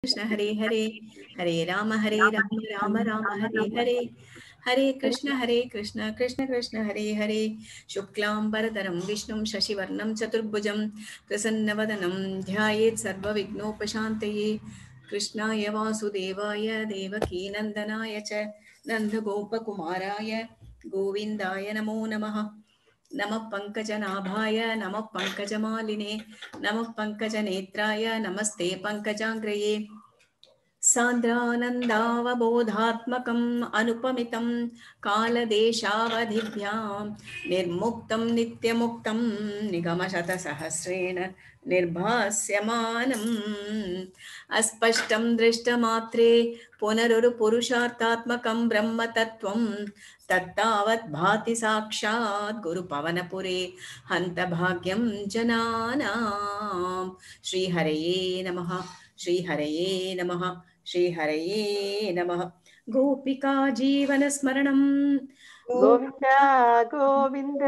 कृष्ण हरे हरे हरे राम हरे राम राम राम हरे हरे हरे कृष्ण हरे कृष्ण कृष्ण कृष्ण हरे हरे शुक्लाम्बरधरं विष्णुं शशिवर्णं चतुर्भुजं प्रसन्नवदनं ध्यायेत् सर्वविघ्नोपशान्तये कृष्णाय वासुदेवाय देवकीनन्दनाय च नन्दगोपकुमाराय गोविन्दाय नमो नमः नमः पङ्कजनाभाय नमः पङ्कजमालिने नमः पङ्कजनेत्राय नमस्ते पङ्कजाङ्ग्रये सान्द्रानन्दावबोधात्मकम् अनुपमितं कालदेशावधिभ्यां निर्मुक्तं नित्यमुक्तं निगमशतसहस्रेण निर्भास्यमानम् अस्पष्टं दृष्टमात्रे पुनरुरुपुरुषार्थात्मकं ब्रह्मतत्त्वं तत्तावत् भाति साक्षात् गुरुपवनपुरे हन्तभाग्यं जनानां श्रीहरये नमः श्रीहरये नमः श्रीहरये नमः गोपिका जीवनस्मरणं கோவிந்த கோவிந்த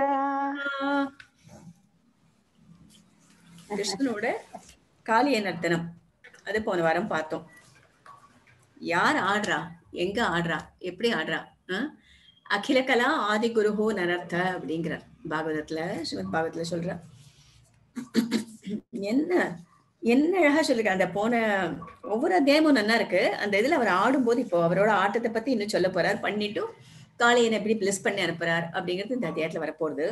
கிருஷ்ணனோட காளிய நர்த்தனம் அது போன வாரம் பார்த்தோம் யார் ஆடுறா எங்க ஆடுறா எப்படி ஆடுறா ஆ? அகில கலா ஆதி குருஹோ நரர்த்த அப்படிங்கிறார் பாகவதத்துல ஸ்ரீமத் பாகவதத்துல சொல்ற என்ன என்ன அழகா சொல்லிருக்க அந்த போன ஒவ்வொரு அத்தியாயமும் நல்லா இருக்கு அந்த இதுல அவர் ஆடும்போது இப்போ அவரோட ஆட்டத்தை பத்தி இன்னும் சொல்ல போறார் பண்ணிட்டு காளையனை எப்படி பிளஸ் பண்ணி அனுப்புறார் அப்படிங்கிறது இந்த அத்தியாயத்துல வரப்போகுது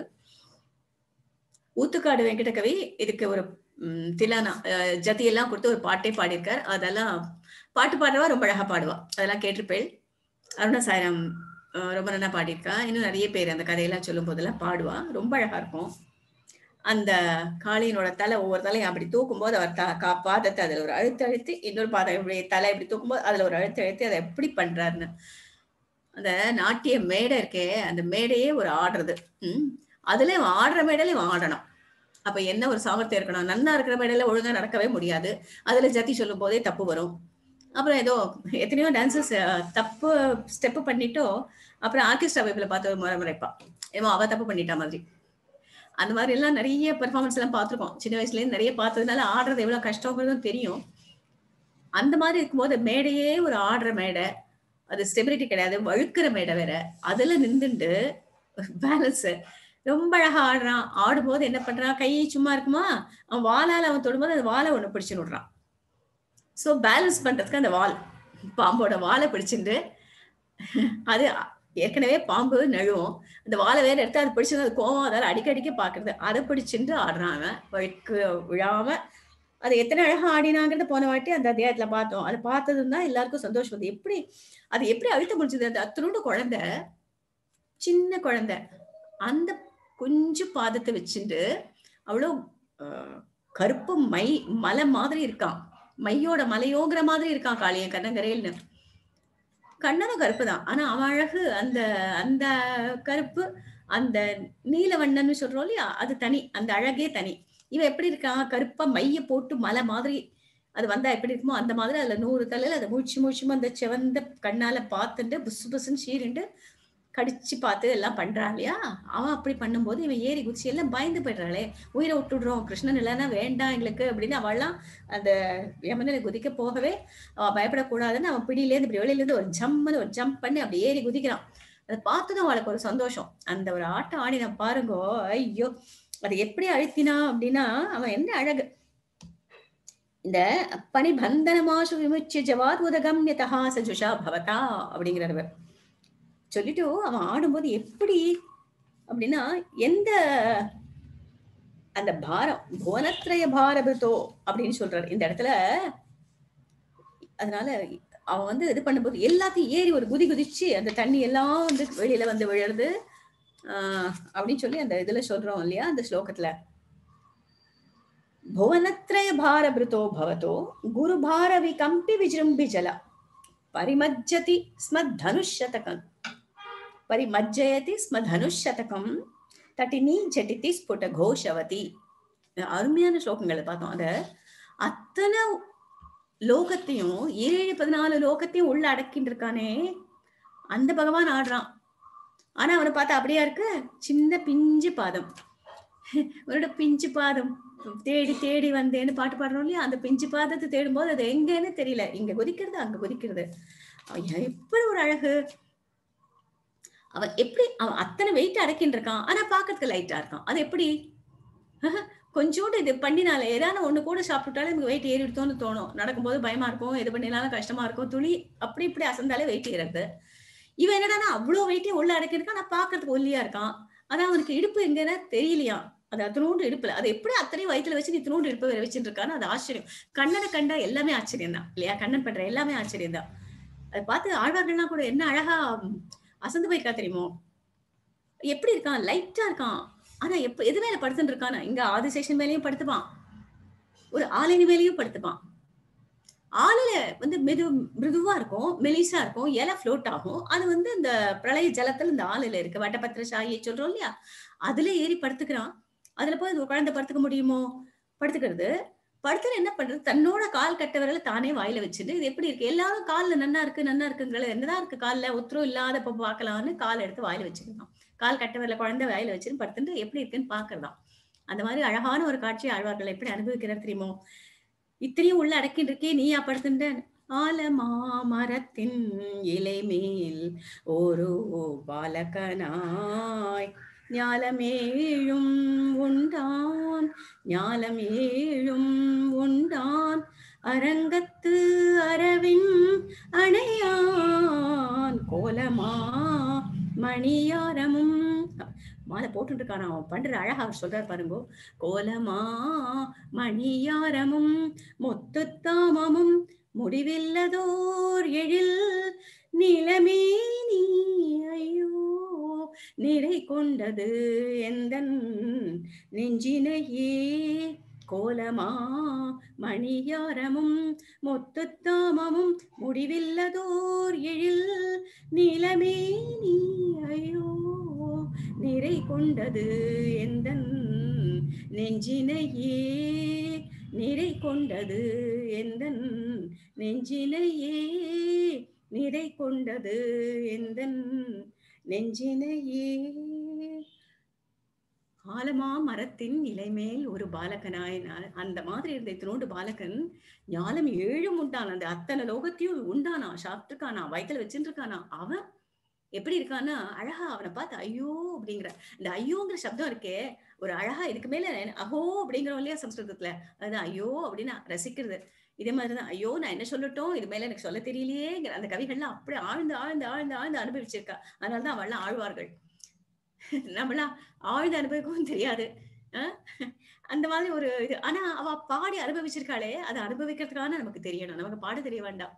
ஊத்துக்காடு வெங்கட கவி இதுக்கு ஒரு ம், திலானா அஹ், ஜதியெல்லாம் கொடுத்து ஒரு பாட்டே பாடியிருக்கார் அதெல்லாம் பாட்டு பாடுறவா ரொம்ப அழகா பாடுவா அதெல்லாம் கேட்டிருப்பேள் அருணா சாய்ராம் அஹ், ரொம்ப நல்லா பாடியிருக்கா இன்னும் நிறைய பேர் அந்த கதையெல்லாம் சொல்லும் போதெல்லாம் பாடுவா ரொம்ப அழகா இருக்கும் அந்த காளியனோட தலை ஒவ்வொரு தலையும் அப்படி தூக்கும்போது அவர் த கா பாதத்தை அதுல ஒரு அழுத்து அழுத்தி இன்னொரு பாதம் இப்படி தலை இப்படி தூக்கும்போது அதுல ஒரு அழுத்து அழுத்தி அதை எப்படி பண்றாருன்னு அந்த நாட்டிய மேடை இருக்கே அந்த மேடையே ஒரு ஆடுறது ம் அதுல இவன் ஆடுற மேடையில இவன் ஆடணும் அப்ப என்ன ஒரு சாமர்த்தியம் இருக்கணும் நன்னா இருக்கிற மேடையில ஒழுங்கா நடக்கவே முடியாது அதுல ஜதி சொல்லும் போதே தப்பு வரும் அப்புறம் ஏதோ எத்தனையோ டான்சஸ் தப்பு ஸ்டெப் பண்ணிட்டோ அப்புறம் ஆர்கெஸ்ட்ரா வைப்ல பார்த்து முறை முறைப்பா ஏமா அவ தப்பு பண்ணிட்டா மாதிரி அந்த மாதிரி எல்லாம் நிறைய பெர்ஃபார்மன்ஸ் எல்லாம் பார்த்திருக்கோம் சின்ன வயசுல இருந்து நிறைய பார்த்ததுனால ஆடுறது எவ்வளவு கஷ்டங்கிறதும் தெரியும் அந்த மாதிரி இருக்கும்போது மேடையே ஒரு ஆடுற மேடை அது ஸ்டெபிலிட்டி கிடையாது வழுக்கிற மேடை வேற அதுல நின்றுண்டு பேலன்ஸ் ரொம்ப அழகா ஆடுறான் ஆடும்போது என்ன பண்றான் கை சும்மா இருக்குமா அவன் வாளால அவன் தொடும்போது அந்த வாழை ஒண்ணு பிடிச்சு விடுறான் சோ பேலன்ஸ் பண்றதுக்கு அந்த வால் பாம்போட வாலை பிடிச்சிட்டு அது ஏற்கனவே பாம்பு நழுவும் அந்த வாழை வேற எடுத்து அது பிடிச்சது அது கோவம் அதால அடிக்கடிக்க பாக்குறது அதை பிடிச்சிட்டு ஆடுறான் அவன் வழுக்கு விழாம அது எத்தனை அழகா ஆடினாங்கிறத போன வாட்டி அந்த அத்தியாயத்துல பார்த்தோம் அதை பார்த்ததும் தான் எல்லாருக்கும் சந்தோஷம் வந்து எப்படி அது எப்படி அழுத்த முடிஞ்சது அந்த அத்தனோட குழந்தை சின்ன குழந்தை அந்த குஞ்சு பாதத்தை வச்சுட்டு அவ்வளோ ஆஹ், கருப்பு மை மலை மாதிரி இருக்கான் மையோட மலையோங்கிற மாதிரி இருக்கான் காளியன் கண்ணங்கரையில்னு கண்ணனும் கருப்பு தான் ஆனா அவன் அழகு அந்த அந்த கருப்பு அந்த நீலவண்ணன்னு சொல்றோம் இல்லையா அது தனி அந்த அழகே தனி இவன் எப்படி இருக்கான் கருப்பா மைய போட்டு மலை மாதிரி அது வந்தா எப்படி இருக்குமோ அந்த மாதிரி அதுல நூறு தலையில அதை முழிச்சு முழிச்சுமோ அந்த செவந்த கண்ணால பார்த்துட்டு புசு புசுன்னு சீரிண்டு கடிச்சு பார்த்து எல்லாம் பண்றான் இல்லையா அவன் அப்படி பண்ணும்போது இவன் ஏறி குச்சி எல்லாம் பயந்து போயிடுறாளே உயிரை விட்டுடுறோம் கிருஷ்ணன் இல்லைன்னா வேண்டாம் எங்களுக்கு அப்படின்னு அவள்லாம் அந்த யமனில குதிக்க போகவே அவ பயப்படக்கூடாதுன்னு அவன் பிடியிலேருந்து இப்படி வெளியில இருந்து ஒரு ஜம்முன்னு ஒரு ஜம்ப் பண்ணி அப்படி ஏறி குதிக்கிறான் அதை பார்த்துதான் அவளுக்கு ஒரு சந்தோஷம் அந்த ஒரு ஆட்டம் ஆடி நான் பாருங்கோ ஐயோ அதை எப்படி அழுத்தினா அப்படின்னா அவன் என்ன அழகு இந்த பனி பந்தனமாசு விமுச்சிய ஜவாத் உதகம்யதா சஜுஷா பவதா அப்படிங்கிறவர் சொல்லிட்டு அவன் ஆடும்போது எப்படி அப்படின்னா எந்த அந்த பாரம் புவனத்ரய பாரபுதோ அப்படின்னு சொல்றாரு இந்த இடத்துல அதனால அவன் வந்து இது பண்ணும்போது எல்லாத்தையும் ஏறி ஒரு குதி குதிச்சு அந்த தண்ணி எல்லாம் வந்து வெளியில வந்து விழுறது ஆஹ் அப்படின்னு சொல்லி அந்த இதுல சொல்றோம் இல்லையா அந்த ஸ்லோகத்துல புவனத்ரய பாரபிருத்தோ பவதோ குரு பார விகம்பி விஜృంభి ஜல பரிமஜ்ஜதி ஸ்ம தனுஷதகம் பரிமஜ்ஜயதி ஸ்ம தனுஷதகம் தட்டினி ஜட்டிதி ஸ்புட கோஷவதி அருமையான ஸ்லோகங்களை பார்த்தோம் அத அத்தனை லோகத்தையும் ஏழு பதினாலு லோகத்தையும் உள்ள அடக்கிட்டு இருக்கானே அந்த பகவான் ஆடுறான் ஆனா அவனை பார்த்தா அப்படியா இருக்கு சின்ன பிஞ்சு பாதம் அவனோட பிஞ்சு பாதம் தேடி தேடி வந்தேன்னு பாட்டு பாடுறோம் இல்லையா அந்த பிஞ்சு பாதத்தை தேடும்போது அது எங்கன்னு தெரியல இங்க குதிக்கிறது அங்க குதிக்கிறது அவன் எப்படி ஒரு அழகு அவன் எப்படி அவன் அத்தனை வெயிட் அடக்கின்னு இருக்கான் ஆனா பாக்கிறதுக்கு லைட்டா இருக்கான் அது எப்படி கொஞ்சோண்டு இது பண்ணினால ஏதாவது ஒண்ணு கூட சாப்பிட்டுட்டாலே எனக்கு வெயிட் ஏறிடுத்தோன்னு தோணும் நடக்கும்போது பயமா இருக்கும் எது பண்ணினாலும் கஷ்டமா இருக்கும் துளி அப்படி இப்படி அசந்தாலே வெயிட் ஏறது இவன் என்னடானா அவ்வளவு வெயிட்டே உள்ள அடக்கிருக்கான் நான் பாக்குறதுக்கு ஒல்லியா இருக்கான் ஆனா அவனுக்கு இடுப்பு எங்கன்னா தெரியலையா அது அத்தனோண்டு இடுப்புல அது எப்படி அத்தனையும் வயிற்றுல வச்சு நீ இத்தனோண்டு இடுப்பு வேற வச்சுட்டு இருக்கான்னு அது ஆச்சரியம் கண்ணனை கண்டா எல்லாமே ஆச்சரியம் தான் இல்லையா கண்ணன் பண்ற எல்லாமே ஆச்சரியம் தான் அதை பார்த்து ஆழ்வார்கள்லாம் கூட என்ன அழகா அசந்து போயிருக்கா தெரியுமோ எப்படி இருக்கான் லைட்டா இருக்கான் ஆனா எப்ப எது மேல படுத்துட்டு இருக்கானா இங்க ஆதிசேஷன் மேலயும் படுத்துப்பான் ஒரு ஆளினி மேலயும் படுத்துப்பான் ஆளுல வந்து மெது மிருதுவா இருக்கும் மெலிசா இருக்கும் இலை ஃப்ளோட் ஆகும் அது வந்து இந்த பிரளய ஜலத்துல இந்த ஆளுல இருக்கு வட்டபத்திர சாயை சொல்றோம் இல்லையா அதுல ஏறி படுத்துக்கிறான் அதுல போய் ஒரு குழந்தை படுத்துக்க முடியுமோ படுத்துக்கிறது படுத்துல என்ன பண்றது தன்னோட கால் கட்ட விரல தானே வாயில வச்சுட்டு இது எப்படி இருக்கு எல்லாரும் கால்ல நன்னா இருக்கு நன்னா இருக்குங்கிறது என்னதான் இருக்கு கால்ல உத்தரவு இல்லாதப்ப பார்க்கலாம்னு கால் எடுத்து வாயில வச்சுக்கலாம் கால் கட்ட விரல குழந்தை வாயில வச்சுன்னு படுத்துட்டு எப்படி இருக்குன்னு பாக்குறதாம் அந்த மாதிரி அழகான ஒரு காட்சி ஆழ்வார்கள் எப்படி அனுபவிக்கிறார் தெரியுமோ இத்தனையும் உள்ள அடக்கிட்டு இருக்கே நீயா படுத்துட்ட ஆலமா மரத்தின் இலை மேல் ஒரு பாலகனாய் ஞாலமேழும் உண்டான் ஞாலமேழும் உண்டான் அரங்கத்து அரவின் அணையான் கோலமா மணியாரமும் மாலை போட்டுட்டு இருக்கான் அவன் பண்ற அழகா அவர் சொல்றாரு பாருங்க கோலமா மணியாரமும் முத்துத்தாமமும் முடிவில்லதோர் எழில் நிலமே நீ ஐயோ நிறை கொண்டது எந்தன் நெஞ்சினையே கோலமா மணியாரமும் முத்துத்தாமமும் முடிவில்லதோர் எழில் நிலமே நீ ஐயோ நிறை கொண்டது எந்தன் நெஞ்சினையே நிறை கொண்டது எந்தன் நெஞ்சினையே நிறை கொண்டது எந்தன் நெஞ்சினையே ஆலமா மரத்தின் இலைமேல் ஒரு பாலகனாய் நான் அந்த மாதிரி இருந்த இத்தினோண்டு பாலகன் ஞாலம் ஏழும் உண்டான் அந்த அத்தனை லோகத்தையும் உண்டானா சாப்பிட்டுருக்கானா வயிற்றுல வச்சுட்டு இருக்கானா அவன் எப்படி இருக்கான்னா அழகா அவனை பார்த்து ஐயோ அப்படிங்கிற இந்த ஐயோங்கிற சப்தம் இருக்கே ஒரு அழகா இதுக்கு மேல அஹோ அப்படிங்கிறோம் இல்லையா சம்ஸ்கிருதத்துல அதுதான் ஐயோ அப்படின்னு ரசிக்கிறது இதே மாதிரிதான் ஐயோ நான் என்ன சொல்லட்டும் இது மேல எனக்கு சொல்ல தெரியலையேங்கிற அந்த கவிகள்லாம் அப்படி ஆழ்ந்து ஆழ்ந்து ஆழ்ந்து ஆழ்ந்து அனுபவிச்சிருக்கா அதனாலதான் அவள்லாம் ஆழ்வார்கள் நம்மளாம் ஆழ்ந்து அனுபவிக்கவும் தெரியாது அந்த மாதிரி ஒரு இது ஆனா அவ பாடி அனுபவிச்சிருக்காளே அதை அனுபவிக்கிறதுக்கான நமக்கு தெரியணும் நமக்கு பாட தெரிய வேண்டாம்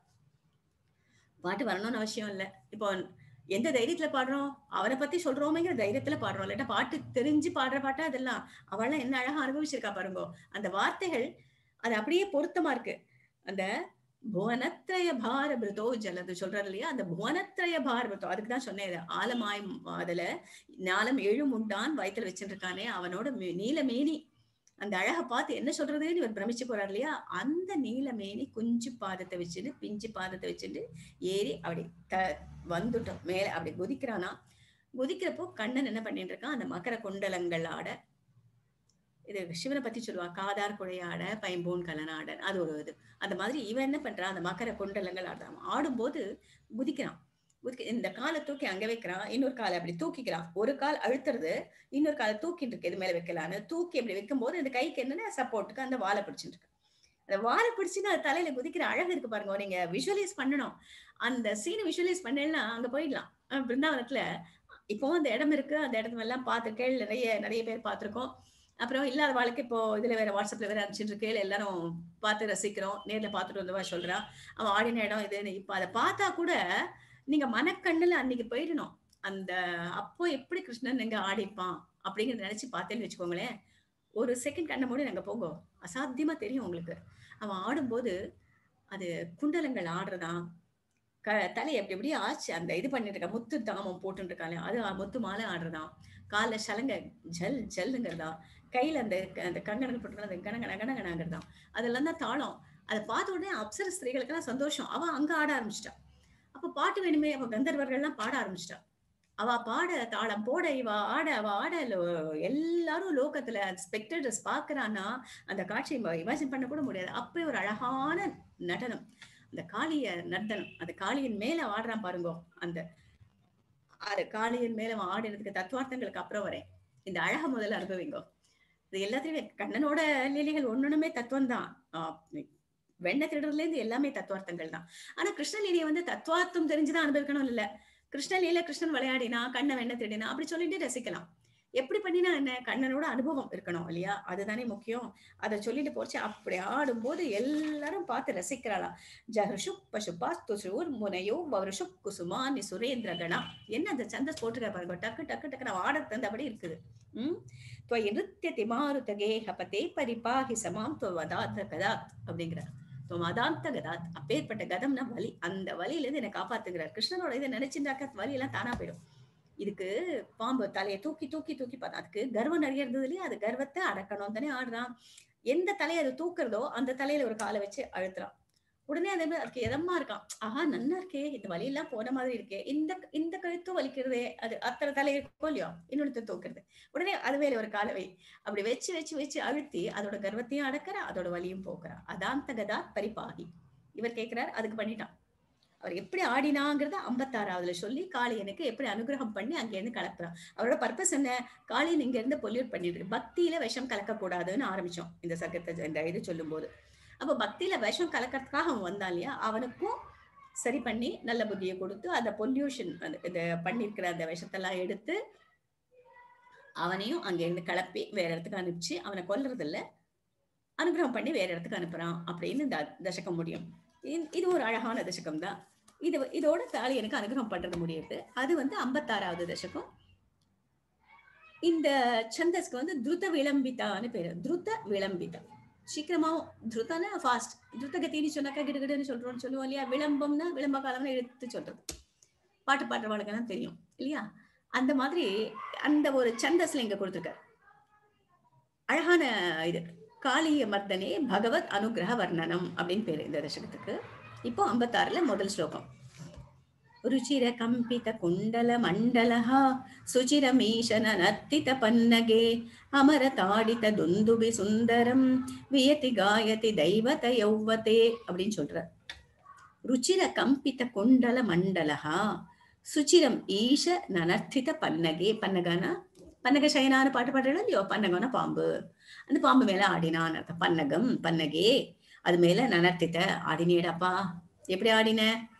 பாட்டு வரணும்னு அவசியம் இல்லை இப்போ எந்த தைரியத்துல பாடுறோம் அவனை பத்தி சொல்றோமேங்கிற தைரியத்துல பாடுறோம் இல்லாட்டா பாட்டு தெரிஞ்சு பாடுற பாட்டா அதெல்லாம் அவள்லாம் என்ன அழகா அனுபவிச்சிருக்கா பாருங்க அந்த வார்த்தைகள் அது அப்படியே பொருத்தமா இருக்கு அந்த புவனத்ரய பாரபிருதோ ஜலது சொல்றாரு இல்லையா அந்த புவனத்ரய பாரபிருதோ அதுக்கு தான் சொன்னேன் ஆலமாய் அதுல ஞாலம் எழும் உண்டான் வயிற்றுல வச்சுட்டு இருக்கானே அவனோட நீலமேனி அந்த அழகை பார்த்து என்ன சொல்றதுன்னு இவர் பிரமிச்சு போறாரு இல்லையா அந்த நீலமேனி குஞ்சு பாதத்தை வச்சுட்டு பிஞ்சு பாதத்தை வச்சுட்டு ஏறி அப்படி த வந்துட்டோம் மேல அப்படி குதிக்கிறானா குதிக்கிறப்போ கண்ணன் என்ன பண்ணிட்டு இருக்கான் அந்த மகர குண்டலங்கள் ஆட இது சிவனை பத்தி சொல்லுவா காதார் குழையாட பைம்பூன் கலனாட அது ஒரு இது அந்த மாதிரி இவன் என்ன பண்றான் அந்த மகர குண்டலங்கள் ஆடுறான் ஆடும்போது குதிக்கிறான் குதிக்க இந்த காலை தூக்கி அங்க வைக்கிறான் இன்னொரு காலை அப்படி தூக்கிக்கிறான் ஒரு கால் அழுத்துறது இன்னொரு காலை தூக்கிட்டு இருக்கு இது மேல வைக்கலான்னு தூக்கி அப்படி வைக்கும்போது அந்த கைக்கு என்னன்னா சப்போர்ட்டுக்கு அந்த வாழை பிடிச்சிட்டு இருக்கு அந்த வாழை பிடிச்சுன்னு அது தலையில குதிக்கிற அழகு இருக்கு பாருங்க நீங்க விஷுவலைஸ் பண்ணணும் அந்த சீனை விஷுவலைஸ் பண்ணலாம் அங்க போயிடலாம் பிருந்தாவனத்துல இப்போ அந்த இடம் இருக்கு அந்த இடத்துல எல்லாம் பார்த்துருக்கேன் நிறைய நிறைய பேர் பார்த்திருக்கோம் அப்புறம் இல்லாத வாழ்க்கை இப்போ இதுல வேற வாட்ஸ்அப்ல வேற அனுப்பிச்சிட்டு இருக்கு எல்லாரும் பார்த்து ரசிக்கிறோம் நேர்ல பார்த்துட்டு வந்தவா சொல்றான் அவன் ஆடின இடம் இது இப்ப அதை பார்த்தா கூட நீங்க மனக்கண்ணுல அன்னைக்கு போயிடணும் அந்த அப்போ எப்படி கிருஷ்ணன் எங்க ஆடிப்பான் அப்படிங்கறத நினைச்சு பார்த்தேன்னு வச்சுக்கோங்களேன் ஒரு செகண்ட் கண்ணை மூடி நாங்க போங்க அசாத்தியமா தெரியும் உங்களுக்கு அவன் ஆடும்போது அது குண்டலங்கள் ஆடுறதா க தலை எப்படி எப்படி ஆச்சு அந்த இது பண்ணிட்டு இருக்க முத்து தாமம் போட்டுட்டு இருக்காங்க அது முத்து மாலை ஆடுறதாம் காலில் சலங்க ஜல் ஜல்லுங்கிறதா கையில அந்த அந்த கங்கணங்கள் போட்டு அந்த கணங்கன கணங்கனாங்கிறதாம் அதெல்லாம் தான் தாளம் அதை பார்த்த உடனே அப்சர ஸ்திரீகளுக்கெல்லாம் சந்தோஷம் அவன் அங்க ஆட ஆரம்பிச்சிட்டான் அப்ப பாட்டு வேணுமே அப்ப கந்தர்வர்கள்லாம் பாட ஆரம்பிச்சிட்டான் அவ பாட தாளம் போட இவ ஆட அவ ஆட லோ- எல்லாரும் லோகத்துல ஸ்பெக்டேட்டர்ஸ் பாக்குறான்னா அந்த காட்சியை இமேஜின் பண்ண கூட முடியாது அப்படி ஒரு அழகான நடனம் அந்த காளிய நர்த்தனம் அந்த காளியின் மேல ஆடுறான் பாருங்க அந்த அது காளியின் மேல அவன் ஆடினதுக்கு தத்துவார்த்தங்களுக்கு அப்புறம் வரேன் இந்த அழக முதல்ல அனுபவிங்க இது எல்லாத்தையுமே கண்ணனோட லீலைகள் ஒண்ணுமே தத்துவம் தான் வெண்ணெய் திருடுறதுல இருந்து எல்லாமே தத்துவார்த்தங்கள் தான் ஆனா கிருஷ்ண லீலையை வந்து தத்துவார்த்தம் தெரிஞ்சுதான் அனுபவிக்கணும் இல்ல கிருஷ்ண லீல கிருஷ்ணன் விளையாடினா கண்ணை வெண்ணெய் திருடினா அப்படி சொல்லிட்டு ரசிக்கலாம் எப்படி பண்ணினா என்ன கண்ணனோட அனுபவம் இருக்கணும் இல்லையா அதுதானே முக்கியம் அதை சொல்லிட்டு போச்சு அப்படி ஆடும்போது எல்லாரும் பார்த்து ரசிக்கிறாளாம் ஜஹர்ஷுப் பசுபா துசூர் முனையோ வருஷுப் குசுமா நி சுரேந்திர கணா என்ன அந்த சந்தஸ் போட்டிருக்காரு பாருங்க டக்கு டக்கு டக்கு ஆட தந்தபடி இருக்குது உம் துவய நிருத்திய திமாருத கேஹபதே பரிபாகி சமாம் துவதாத்த கதாத் அப்படிங்கிறார் துவதாந்த கதாத் அப்பேற்பட்ட கதம்னா வலி அந்த வலியில இருந்து என்னை காப்பாத்துகிறார் கிருஷ்ணனோட இதை நினைச்சுட்டாக்க வலி எல்லாம் தானா போயிடும் இதுக்கு பாம்பு தலையை தூக்கி தூக்கி தூக்கி பார்த்தா அதுக்கு கர்வம் நிறைய இருந்தது இல்லையா அது கர்வத்தை அடக்கணும் தானே ஆடுறான் எந்த தலையை அது தூக்குறதோ அந்த தலையில ஒரு காலை வச்சு அழுத்துறான் உடனே அதே மாதிரி அதுக்கு எதமா இருக்கான் ஆஹா நன்னா இருக்கே இந்த வலியெல்லாம் போன மாதிரி இருக்கே இந்த இந்த கழுத்தும் வலிக்கிறதே அது அத்தனை தலை இருக்கோ இல்லையோ இன்னொருத்த தூக்குறது உடனே அது மேல ஒரு காலை வை அப்படி வச்சு வச்சு வச்சு அழுத்தி அதோட கர்வத்தையும் அடக்குறா அதோட வலியும் போக்குறா அதாந்த கதா பரிபாகி இவர் கேட்கிறார் அதுக்கு பண்ணிட்டான் அவர் எப்படி ஆடினாங்கிறத ஐம்பத்தாறாவதுல சொல்லி காளியனுக்கு எப்படி அனுகிரகம் பண்ணி அங்கேருந்து கலப்புறான் அவரோட பர்பஸ் என்ன காளியன் இங்க இருந்து பொல்யூட் பண்ணிட்டு இருக்கு. பக்தியில விஷம் கலக்கக்கூடாதுன்னு ஆரம்பிச்சோம் இந்த சர்க்கத்தை இந்த இது சொல்லும்போது அப்ப பக்தியில விஷம் கலக்கிறதுக்காக அவன் வந்தான் இல்லையா அவனுக்கும் சரி பண்ணி நல்ல புத்தியை கொடுத்து அந்த பொல்யூஷன் அந்த இந்த பண்ணிருக்கிற அந்த விஷத்தெல்லாம் எடுத்து அவனையும் அங்கிருந்து கிளப்பி வேற இடத்துக்கு அனுப்பிச்சு அவனை கொல்றது இல்ல அனுகிரகம் பண்ணி வேற இடத்துக்கு அனுப்புறான் அப்படின்னு இந்த தசகம் முடியும் இது- இது ஒரு அழகான தசகம் தான் இது இதோட தாலி எனக்கு அனுகிரகம் பண்றது முடியுது அது வந்து ஐம்பத்தாறாவது தசகம் இந்த சந்தஸ்க்கு வந்து துருத விளம்பிதான்னு பேரு துருத விளம்பிதா சீக்கிரமா துருதான ஃபாஸ்ட் துருத்தகத்தின்னு சொன்னாக்கா கிடுகிடுன்னு சொல்றோம்னு சொல்லுவோம் இல்லையா விளம்பம்னா விளம்ப காலம்னு எடுத்து சொல்றது பாட்டு பாடுறவளுக்கு தான் தெரியும் இல்லையா அந்த மாதிரி அந்த ஒரு சந்தஸ்ல இங்க கொடுத்துருக்காரு அழகான இது காளிய மர்தனே பகவத் அனுகிரக வர்ணனம் அப்படின்னு பேரு இந்த தசகத்துக்கு இப்போ ஐம்பத்தாறுல முதல் ஸ்லோகம் ருச்சிர கம்பித குண்டல மண்டலஹ சுச்சிரமீஷன நர்த்தித பன்னகே அமர தாடித துந்துபி சுந்தரம் வியதி காயதி தெய்வத யௌவதே அப்படின்னு சொல்றார் ருச்சிர கம்பித குண்டல மண்டலஹா சுச்சிரம் ஈஷ நனர்த்தித பன்னகே பன்னகனா பன்னக சயனான பாட்டு பாடுறோம் இல்லையோ பன்னகம்னா பாம்பு அந்த பாம்பு மேல ஆடினான் அர்த்தம். பன்னகம் பன்னகே அது மேல நனர்த்தித்த ஆடினேடாப்பா எப்படி ஆடின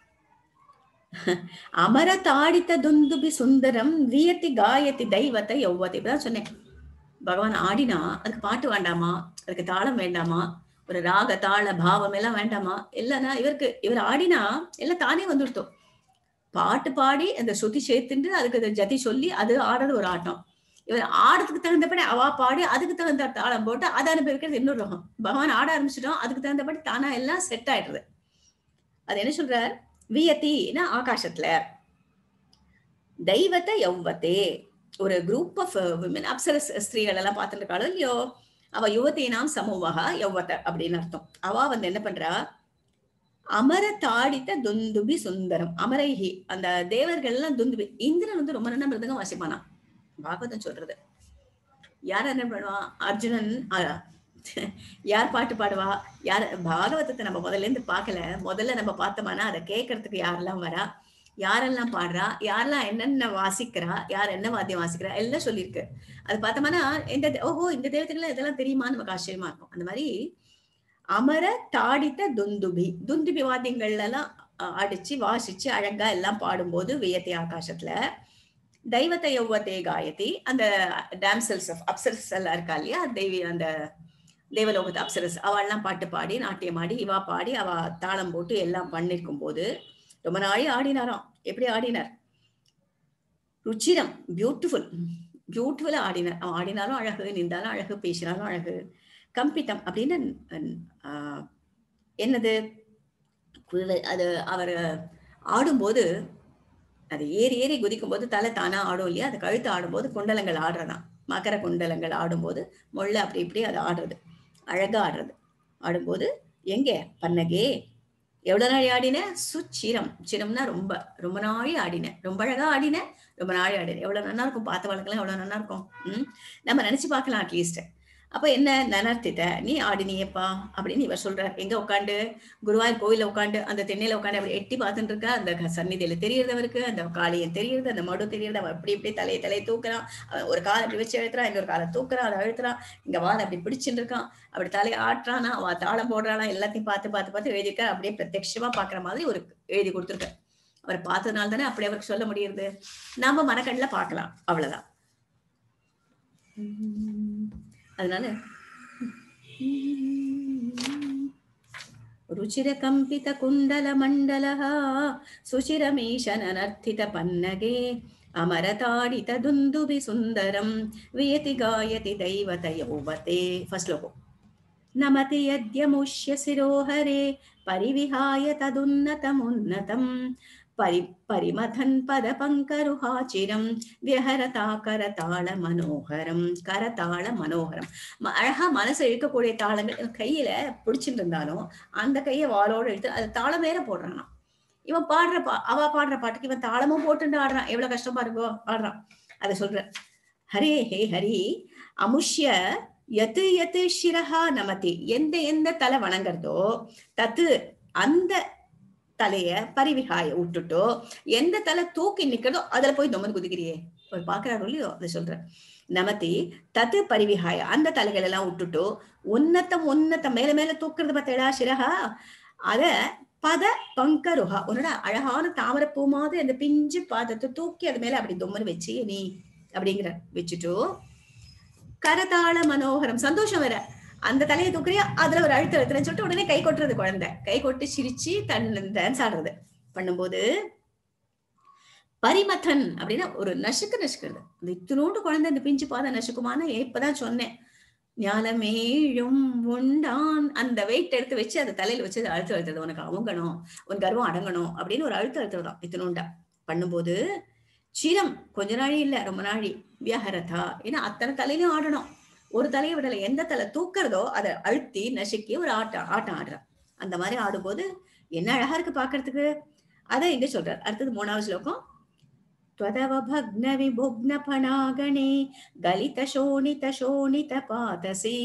அமர தாடித்த துந்துபி சுந்தரம் வியத்தி காயத்தி தெய்வத்தை யௌவத்தை இப்பதான் சொன்னேன் பகவான் ஆடினா அதுக்கு பாட்டு வேண்டாமா அதுக்கு தாளம் வேண்டாமா ஒரு ராக தாள பாவம் எல்லாம் வேண்டாமா இல்லைன்னா இவருக்கு இவர் ஆடினா எல்லாம் தானே வந்துடுத்தோம் பாட்டு பாடி அந்த சுத்தி சேர்த்துட்டு அதுக்கு அந்த ஜதி சொல்லி அது ஆடுறது ஒரு ஆட்டம் இவர் ஆடுறதுக்கு தகுந்தபடி அவா பாடி அதுக்கு தகுந்த தாளம் போட்டு அதை அனுபவிக்கிறது இன்னொரு ரகம் பகவான் ஆட ஆரம்பிச்சிட்டோம் அதுக்கு தகுந்தபடி தானா எல்லாம் செட் ஆயிடுறது அது என்ன சொல்றார் வியத்தின்னா ஆகாசத்துல தெய்வத்தை யௌவத்தே ஒரு குரூப் ஆஃப் விமன் அப்சர ஸ்திரீகள் எல்லாம் பார்த்துட்டு இருக்காளோ இல்லையோ அவ யுவத்தீனாம் சமூகா யௌவத்த அப்படின்னு அர்த்தம் அவ வந்து என்ன பண்றா அமர தாடித்த துந்துபி சுந்தரம் அமரைஹி அந்த தேவர்கள் எல்லாம் துந்துபி இந்திரன் வந்து ரொம்ப நல்ல மிருதகம் வாசிப்பானா பாகவதம் சொல்றது யார் என்ன பண்ணுவா அர்ஜுனன் அஹ், யார் பாட்டு பாடுவா யார் பாகவதத்தை நம்ம முதல்ல இருந்து பார்க்கல முதல்ல நம்ம பார்த்தோம்னா அதை கேட்கறதுக்கு யாரெல்லாம் வரா யாரெல்லாம் பாடுறா யாரெல்லாம் என்னென்ன வாசிக்கிறா யார் என்ன வாத்தியம் வாசிக்கிறா எல்லாம் சொல்லியிருக்கு அது பார்த்தோம்னா இந்த தே- ஓஹோ இந்த தேவதைகள் இதெல்லாம் தெரியுமான்னு நமக்கு ஆச்சரியமா இருக்கும் அந்த மாதிரி அமர தாடித்த துந்துபி துந்துபி வாத்தியங்கள்ல எல்லாம் அஹ், அடிச்சு வாசிச்சு அழகா எல்லாம் பாடும்போது வியத்தி ஆகாசத்துல தெய்வத்தை யௌவத்தே காயத்தி அந்த டாம்சல்ஸ் ஆஃப் அப்சரஸ் எல்லாம் இருக்கா இல்லையா தெய்வி அந்த தேவலோகத்து அப்சரஸ் அவள்லாம் பாட்டு பாடி நாட்டியம் ஆடி இவா பாடி அவ தாளம் போட்டு எல்லாம் பண்ணிருக்கும் போது ரொம்ப நாளே ஆடினாராம் எப்படி ஆடினார் ருச்சிரம் பியூட்டிஃபுல் பியூட்டிஃபுல்லா ஆடினார் அவன் ஆடினாலும் அழகு நின்றாலும் அழகு பேசினாலும் அழகு கம்பித்தம் அப்படின்னு அஹ், ஆஹ், என்னது குழல் அது அவர் ஆடும்போது அது ஏறி ஏறி குதிக்கும் போது தலை தானா ஆடும் இல்லையா அது கழுத்து ஆடும்போது குண்டலங்கள் ஆடுறதாம் மகர குண்டலங்கள் ஆடும்போது முள்ள அப்படி இப்படி அது ஆடுறது அழகா ஆடுறது ஆடும்போது எங்க பன்னகே எவ்வளவு நாள் ஆடின சுச்சிரம் சிரம்னா ரொம்ப ரொம்ப நாளி ஆடினேன் ரொம்ப அழகா ஆடினேன் ரொம்ப நாளி ஆடினேன் எவ்வளவு நல்லா இருக்கும் பார்த்த வழக்கெல்லாம் எவ்வளவு நல்லா இருக்கும் ம் நம்ம நினைச்சு பார்க்கலாம் அட்லீஸ்ட் அப்ப என்ன நனர்த்திட்ட நீ ஆடினியப்பா அப்படின்னு இவர் சொல்றார் எங்க உட்காந்து குருவாயூர் கோயில உட்காந்து அந்த தென்னையில உட்காந்து அப்படி எட்டி பார்த்துட்டு இருக்கா அந்த க- சந்நிதியில தெரியறது அவருக்கு அந்த காளியம் தெரியுது அந்த மடு தெரியுது அவன் அப்படி இப்படி தலையை தலையை தூக்குறான் அவன் ஒரு காலை அப்படி வச்சு எழுத்துறான் இன்னொரு காலை தூக்குறான் அதை அழுத்துறான் இங்க வாழை அப்படி பிடிச்சிட்டு இருக்கான் அப்படி தலையை ஆட்டுறானா அவ தாளம் போடுறானா எல்லாத்தையும் பார்த்து பார்த்து பார்த்து எழுதியிருக்கா அப்படியே பிரத்யட்சமா பாக்குற மாதிரி ஒரு எழுதி கொடுத்துருக்க அவர் பார்த்ததுனால தானே அப்படி அவருக்கு சொல்ல முடியுது நாம மனக்கண்ணுல பார்க்கலாம் அவ்வளவுதான் உம் அதனால ರುಚಿರಕಂಪಿತ ಕುಂಡಲ ಮಂಡಲ ಸುಚಿರಮೀಶನನರ್ಥಿತ ಪನ್ನಗೆ ಅಮರತಾಡಿತ ದುಂದುಬಿ ಸುಂದರಂ ವಿಯತಿ ಗಾಯತಿ ದೈವತ ಯೌವತೆ ಫಸ್ಟ್ ಲೋಕೋ ನಮತಿ ಯದ್ಯಮುಷ್ಯ ಶಿರೋಹರೆ ಪರಿವಿಹಾಯ ತದುನ್ನತಮುನ್ನತಂ ಪರಿ ಪರಿಮಥನ್ ಪದ பங்கருஹாச்சிரம் வியஹரதா கரதாள மனோகரம் கரதாள மனோகரம் ம- அழகா மனசை இழுக்கக்கூடிய தாளங்கள் கையில பிடிச்சிட்டு இருந்தாலும் அந்த கையை வாளோட எடுத்து அது தாளம் வேற போடுறானா இவன் பாடுற பா அவ பாடுற பாட்டுக்கு இவன் தாளமும் போட்டுட்டு ஆடுறான் எவ்வளவு கஷ்டமா இருக்கோ ஆடுறான் அதை சொல்ற ஹரே ஹே ஹரி அமுஷ்ய எத்து எத்து சிரஹா நமதி எந்த எந்த தலை வணங்குறதோ தத்து அந்த தலைய பரிவிகாய விட்டுட்டோ எந்த தலை தூக்கி நிக்கிறதோ அதுல போய் நொம்மன் குதிக்கிறியே போய் பாக்குறாரு இல்லையோ அதை சொல்றேன் நமத்தி தத்து பரிவிகாய அந்த தலைகள் எல்லாம் விட்டுட்டு உன்னத்தம் உன்னத்தம் மேல மேல தூக்குறது பார்த்தேடா சிரஹா அத பத பங்கருஹா உன்னோட அழகான தாமரைப்பூ மாதிரி அந்த பிஞ்சு பாதத்தை தூக்கி அது மேல அப்படி தொம்மன் வச்சு நீ அப்படிங்கிற வச்சுட்டு கரதாள மனோகரம் சந்தோஷம் வேற அந்த தலையை தூக்குறியா அதுல ஒரு அழுத்த அழுத்துறேன்னு சொல்லிட்டு உடனே கை கொட்டுறது குழந்தை கை கொட்டி சிரிச்சு தன் டான்ஸ் ஆடுறது பண்ணும்போது பரிமதன் அப்படின்னா ஒரு நசுக்கு நசுக்கிறது அந்த இத்தினோண்டு குழந்தை இந்த பிஞ்சு பாதம் நசுக்குமான்னு இப்பதான் சொன்னேன் ஞானமேழும் உண்டான் அந்த வெயிட் எடுத்து வச்சு அந்த தலையில வச்சு அதை அழுத்த அழுத்துறது உனக்கு அவங்கணும் உன் கர்வம் அடங்கணும் அப்படின்னு ஒரு அழுத்த அழுத்துறதாம் இத்தினோண்டா பண்ணும்போது சிரம் கொஞ்ச நாழி இல்ல ரொம்ப நாழி வியஹரதா ஏன்னா அத்தனை தலையிலும் ஆடணும் ஒரு தலையை விடல எந்த தலை தூக்குறதோ அதை அழுத்தி நசுக்கி ஒரு ஆட்டம் ஆட்டம் ஆடுறான் அந்த மாதிரி ஆடும்போது என்ன அழகா இருக்கு பாக்குறதுக்கு அதை இங்க சொல்றார் அடுத்தது மூணாவது ஸ்லோகம் त्वदव भग्न विभुग्न फणागणे गलित शोणित शोणित पातसि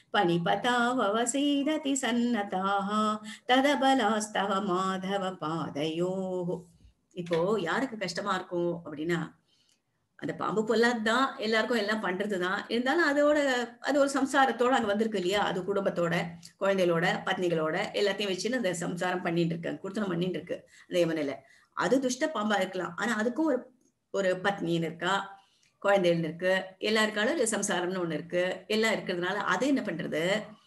पणिपताववसीदति सन्नताः तदबलास्तव மாதவ பாதையோ இப்போ யாருக்கு கஷ்டமா இருக்கும் அப்படின்னா அந்த பாம்பு பொல்லாதான் எல்லாருக்கும் எல்லாம் பண்றதுதான் இருந்தாலும் அதோட அது ஒரு சம்சாரத்தோட அங்க வந்திருக்கு இல்லையா அது குடும்பத்தோட குழந்தைகளோட பத்னிகளோட எல்லாத்தையும் வச்சுன்னு அந்த சம்சாரம் பண்ணிட்டு இருக்கு குடுத்தனம் பண்ணிட்டு இருக்கு அந்த யமனில அது துஷ்ட பாம்பா இருக்கலாம் ஆனா அதுக்கும் ஒரு ஒரு பத்னின்னு இருக்கா குழந்தைகள் இருக்கு எல்லா இருக்காலும் ஒரு சம்சாரம்னு ஒண்ணு இருக்கு எல்லாம் இருக்கிறதுனால அது என்ன பண்றது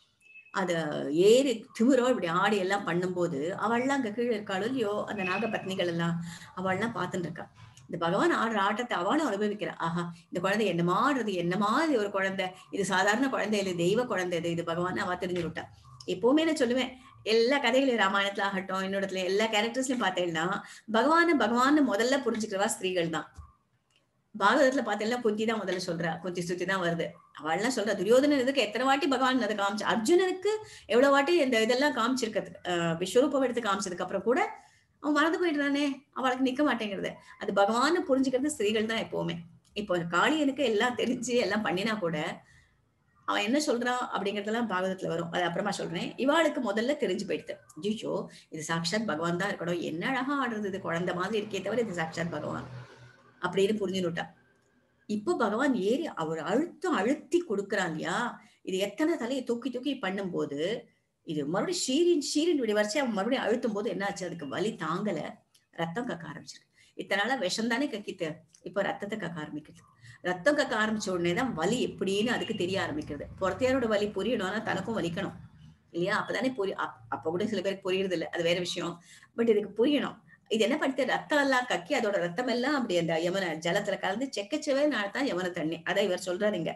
அத ஏறி திமிரோ இப்படி ஆடி எல்லாம் பண்ணும்போது அவள்லாம் அங்க கீழே இருக்காளோ இல்லையோ அந்த நாக பத்னிகள் எல்லாம் அவள்லாம் பார்த்துட்டு இருக்கா இந்த பகவான் ஆடுற ஆட்டத்தை அவளும் அனுபவிக்கிறா ஆஹா இந்த குழந்தை என்ன மாடுறது என்ன மாதிரி ஒரு குழந்தை இது சாதாரண குழந்தை இல்லை தெய்வ குழந்தை இது இது பகவான் அவ தெரிஞ்சு விட்டா எப்பவுமே நான் சொல்லுவேன் எல்லா கதைகளையும் ராமாயணத்துல ஆகட்டும் இன்னொருத்துல எல்லா கேரக்டர்ஸ்லயும் பார்த்தேன்னா பகவான பகவான் முதல்ல புரிஞ்சுக்கிறவா ஸ்திரீகள் தான் பாகவதத்துல பார்த்தேன்னா குந்தி தான் முதல்ல சொல்றா குந்தி சுத்தி தான் வருது அவள்லாம் சொல்றா துரியோதனன் இதுக்கு எத்தனை வாட்டி பகவான் அதை காமிச்சு அர்ஜுனனுக்கு எவ்வளவு வாட்டி இந்த இதெல்லாம் காமிச்சிருக்கிறது அஹ் விஸ்வரூபம் எடுத்து காமிச்சதுக்கு அப்புறம் கூட அவன் மறந்து போயிடுறானே அவளுக்கு நிக்க மாட்டேங்கிறது அது பகவான் புரிஞ்சுக்கிறது ஸ்திரீகள் தான் எப்பவுமே இப்போ காளியனுக்கு எல்லாம் தெரிஞ்சு எல்லாம் பண்ணினா கூட அவன் என்ன சொல்றான் அப்படிங்கறதெல்லாம் பாகவதத்துல வரும் அது அப்புறமா சொல்றேன் இவாளுக்கு முதல்ல தெரிஞ்சு போயிடுது ஜிஷோ இது சாட்சாத் பகவான் தான் இருக்கணும் என்ன அழகா ஆடுறது இது குழந்தை மாதிரி இருக்கே தவிர இது சாட்சாத் பகவான் அப்படின்னு புரிஞ்சுனுட்டா இப்போ பகவான் ஏறி அவர் அழுத்தம் அழுத்தி கொடுக்குறான் இல்லையா இது எத்தனை தலையை தூக்கி தூக்கி பண்ணும்போது இது மறுபடியும் ஷீரின் ஷீரின் இப்படி வரைச்சு அவன் மறுபடியும் அழுத்தும் போது என்ன ஆச்சு அதுக்கு வலி தாங்கல ரத்தம் கக்க ஆரம்பிச்சிருக்கு இத்தனை நாளா விஷம் தானே கக்கிட்டு இப்போ ரத்தத்தை கக்க ஆரம்பிக்குது ரத்தம் கக்க ஆரம்பிச்ச உடனே தான் வலி எப்படின்னு அதுக்கு தெரிய ஆரம்பிக்கிறது புறத்தையாரோட வலி புரியணும்னா தனக்கும் வலிக்கணும் இல்லையா அப்பதானே புரிய அப்- அப்ப கூட சில பேருக்கு புரியுறது இல்ல அது வேற விஷயம் பட் இதுக்கு புரியணும் இது என்ன பண்ணிட்டு ரத்தம் எல்லாம் கக்கி அதோட ரத்தம் எல்லாம் அப்படி அந்த யமன ஜலத்துல கலந்து செக்கச்சவே தான் யமன தண்ணி அதை இவர் சொல்றாரு இங்க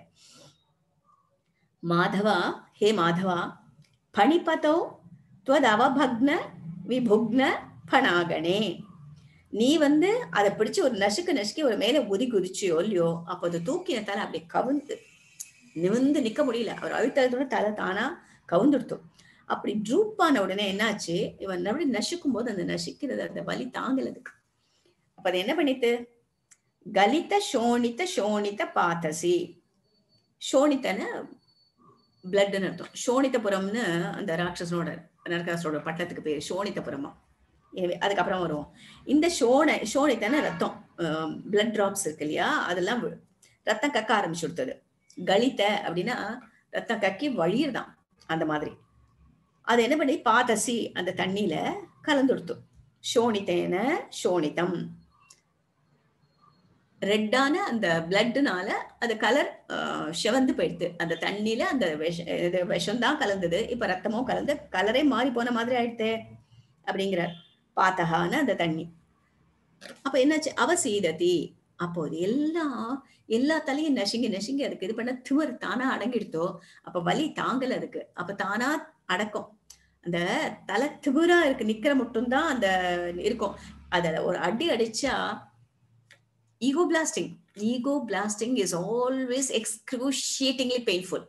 மாதவா ஹே மாதவா பணிபதோ துவதவபக்ன விபுக்ன பணாகணே நீ வந்து அதை பிடிச்சு ஒரு நசுக்கு நசுக்கி ஒரு மேல உதி குதிச்சியோ இல்லையோ அப்போ அது தூக்கின தலை அப்படியே கவுந்து நிமிந்து நிக்க முடியல அவர் அழுத்தத்தோட தலை தானா கவுந்துடுத்தோம் அப்படி ட்ரூப் ஆன உடனே என்னாச்சு இவன் அப்படி நசுக்கும் போது அந்த நசுக்கிறது அந்த வலி தாங்கலதுக்கு அப்ப அது என்ன பண்ணிட்டு கலித சோனித்த சோனித்த பாத்தசி சோனித்தன பிளட்னு அர்த்தம் சோனித்தபுரம்னு அந்த ராட்சசனோட நரகாசோட பட்டத்துக்கு பேர் சோனித்தபுரமா எனவே அதுக்கப்புறம் வருவோம் இந்த சோனை சோனித்தன ரத்தம் பிளட் டிராப்ஸ் இருக்கு இல்லையா அதெல்லாம் வி- ரத்தம் கக்க ஆரம்பிச்சு கொடுத்தது கலித்த அப்படின்னா ரத்தம் கக்கி வழியுதான் அந்த மாதிரி அது என்ன பண்ணி பாதசி அந்த தண்ணியில கலந்துடுத்து சோனித்தேன சோனிதம் ரெட்டான அந்த பிளட்னால அது கலர் செவந்து போயிடுது அந்த தண்ணியில அந்த விஷ இது விஷம் தான் கலந்தது இப்ப ரத்தமும் கலந்து கலரே மாறி போன மாதிரி ஆயிடுதே அப்படிங்கிறார் பாத்தகான அந்த தண்ணி அப்ப என்னாச்சு அவ சீததி அப்போ அது எல்லாம் எல்லா தலையும் நசுங்கி நசுங்கி அதுக்கு இது பண்ண திமிர் தானா அடங்கிடுத்தோ அப்ப வலி தாங்கல அதுக்கு அப்ப தானா அடக்கும் அந்த தலை திமிரா இருக்கு நிக்கிற மட்டும்தான் அந்த இருக்கும் அத ஒரு அடி அடிச்சா ego blasting ego blasting is always excruciatingly painful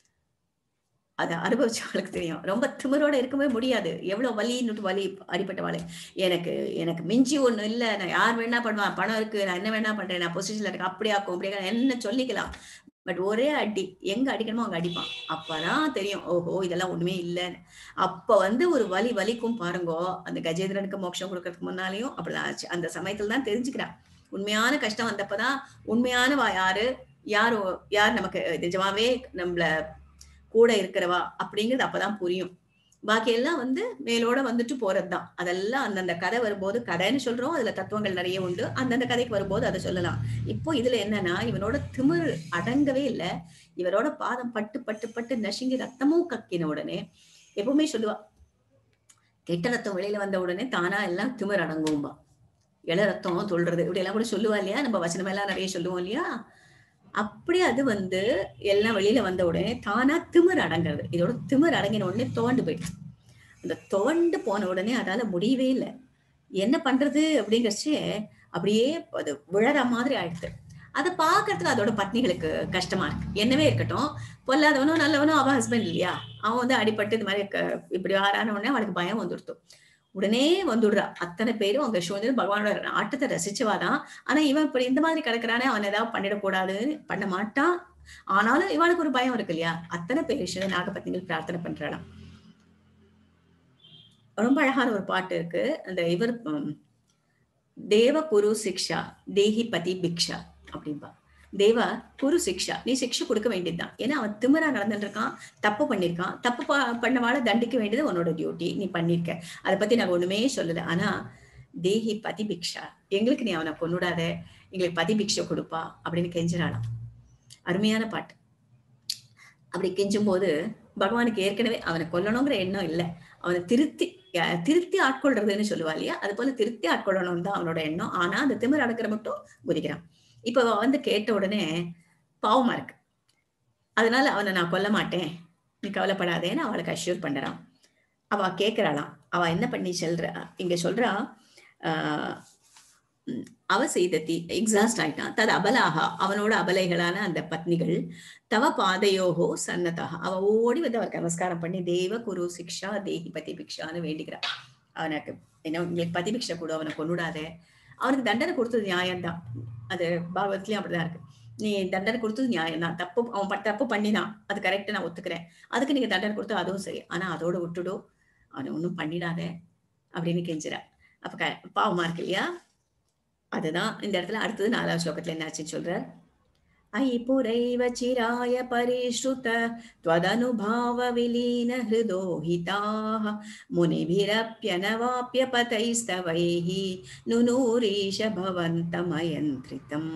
அதை அனுபவிச்சவங்களுக்கு தெரியும் ரொம்ப திமிரோட இருக்கவே முடியாது எவ்வளவு வலின்னுட்டு வலி அடிப்பட்ட வலி எனக்கு எனக்கு மிஞ்சி ஒண்ணும் இல்ல நான் யார் வேணா பண்ணுவேன் பணம் இருக்கு நான் என்ன வேணா பண்றேன் நான் பொசிஷன்ல இருக்கு அப்படி ஆக்கும் இப்படி ஆக்கும், என்ன சொல்லிக்கலாம் பட் ஒரே அடி எங்க அடிக்கணுமோ அங்க அடிப்பான் அப்பதான் தெரியும் ஓஹோ இதெல்லாம் ஒண்ணுமே இல்லைன்னு அப்ப வந்து ஒரு வலி வலிக்கும் பாருங்கோ அந்த கஜேந்திரனுக்கு மோட்சம் கொடுக்கறதுக்கு முன்னாலேயும் அப்படிதான் ஆச்சு அந்த சமயத்துல தான் தெரிஞ்சுக்கிறான் உண்மையான கஷ்டம் வந்தப்பதான் உண்மையானவா யாரு யார் ஒ- யார் நமக்கு நிஜமாவே நம்மள கூட இருக்கிறவா அப்படிங்கிறது அப்பதான் புரியும் பாக்கி எல்லாம் வந்து மேலோட வந்துட்டு போறதுதான் அதெல்லாம் அந்தந்த கதை வரும்போது கதைன்னு சொல்றோம் அதுல தத்துவங்கள் நிறைய உண்டு அந்தந்த கதைக்கு வரும்போது அதை சொல்லலாம் இப்போ இதுல என்னன்னா இவனோட திமிர் அடங்கவே இல்லை இவரோட பாதம் பட்டு பட்டு பட்டு நசுங்கி ரத்தமும் கக்கின உடனே எப்பவுமே சொல்லுவா கெட்ட ரத்தம் வெளியில வந்த உடனே தானா எல்லாம் திமிர் அடங்கும்பா இள ரத்தம் சொல்றது இப்படி எல்லாம் கூட சொல்லுவா இல்லையா நம்ம வசனம் எல்லாம் நிறைய சொல்லுவோம் இல்லையா அப்படி அது வந்து எல்லாம் வெளியில வந்த உடனே தானா திமிர் அடங்குறது இதோட திமிர் அடங்கின உடனே துவண்டு போயிடுச்சு அந்த துவண்டு போன உடனே அதால முடியவே இல்லை என்ன பண்றது அப்படிங்கறச்சே அப்படியே அது விழற மாதிரி ஆயிடுது அதை பாக்குறதுக்கு அதோட பத்னிகளுக்கு கஷ்டமா இருக்கு என்னவே இருக்கட்டும் பொல்லாதவனும் நல்லவனும் அவன் ஹஸ்பண்ட் இல்லையா அவன் வந்து அடிபட்டு இந்த மாதிரி க- இப்படி ஆறான உடனே அவனுக்கு பயம் வந்துடுத்து உடனே வந்துடுறா அத்தனை பேரும் அங்க ஷோந்து பகவானோட ஆட்டத்தை ரசிச்சவாதான் ஆனா இவன் இப்படி இந்த மாதிரி கிடக்குறானே அவன் ஏதாவது பண்ணிடக்கூடாதுன்னு பண்ண மாட்டான் ஆனாலும் இவனுக்கு ஒரு பயம் இருக்கு இல்லையா அத்தனை பேர் சிவ நாகபத்தினிகள் பிரார்த்தனை பண்றாளாம் ரொம்ப அழகான ஒரு பாட்டு இருக்கு அந்த இவர் உம், தேவ குரு சிக்ஷா தேஹி பதி பிக்ஷா அப்படின்பா தேவா குரு சிக்ஷா நீ சிக்ஷை கொடுக்க வேண்டியதுதான் ஏன்னா அவன் திமிரா நடந்துட்டு இருக்கான் தப்பு பண்ணிருக்கான் தப்பு ப- பண்ணவால தண்டிக்க வேண்டியது உன்னோட டியூட்டி நீ பண்ணிருக்க அதை பத்தி நாங்க ஒண்ணுமே சொல்லல ஆனா தேஹி பதி பிக்ஷா எங்களுக்கு நீ அவனை கொன்னுடாத எங்களுக்கு பதி பிக்ஷை கொடுப்பா அப்படின்னு கெஞ்சிராளாம் அருமையான பாட்டு அப்படி கெஞ்சும் போது பகவானுக்கு ஏற்கனவே அவனை கொல்லணுங்கிற எண்ணம் இல்லை அவனை திருத்தி அஹ், திருத்தி ஆட்கொள்றதுன்னு சொல்லுவா இல்லையா அது போல திருத்தி ஆட்கொள்ளணும் தான் அவனோட எண்ணம் ஆனா அந்த திமிர் அடக்கிற மட்டும் குதிக்கிறான் இப்ப அவ வந்து கேட்ட உடனே பாவமா இருக்கு அதனால அவனை நான் கொல்ல மாட்டேன் நீ கவலைப்படாதேன்னு அவளுக்கு அஷ்யூர் பண்றான் அவ கேக்குறாளாம் அவ என்ன பண்ணி சொல்றா இங்க சொல்றா ஆஹ் உம், அவ செய்தத்தி எக்ஸாஸ்ட் ஆயிட்டான் தது அபலாகா அவனோட அபலைகளான அந்த பத்னிகள் தவ பாதையோகோ சன்னதா அவ ஓடி வந்து அவருக்கு நமஸ்காரம் பண்ணி தேவ குரு சிக்ஷா தேஹி பதி பிக்ஷான்னு வேண்டிக்கிறா அவனுக்கு என்ன உங்களுக்கு பதி பிக்ஷை கூட அவனை கொண்டுடாதே அவனுக்கு தண்டனை கொடுத்தது நியாயம்தான் அது பாகவத்லயும் அப்படிதான் இருக்கு நீ தண்டனை கொடுத்தது நியாயம்தான் தப்பு அவன் ப- தப்பு பண்ணினான் அது கரெக்ட் நான் ஒத்துக்கிறேன் அதுக்கு நீங்க தண்டனை கொடுத்தா அதுவும் சரி ஆனா அதோட விட்டுடும் அவனை ஒன்றும் பண்ணிடாத அப்படின்னு கெஞ்சுறா அப்ப க பாவமா இருக்கு இல்லையா அதுதான் இந்த இடத்துல அடுத்தது நாலாவது ஸ்லோகத்துல என்னாச்சுன்னு சொல்ற ஐ புரைவ சிராய பரிஷ்ருத त्वदनुभाव विलीन हृदो हिताः मुनिभिरप्यनवाप्य पतैस्तवैः नुनूरीश भवन्तमयन्त्रितम्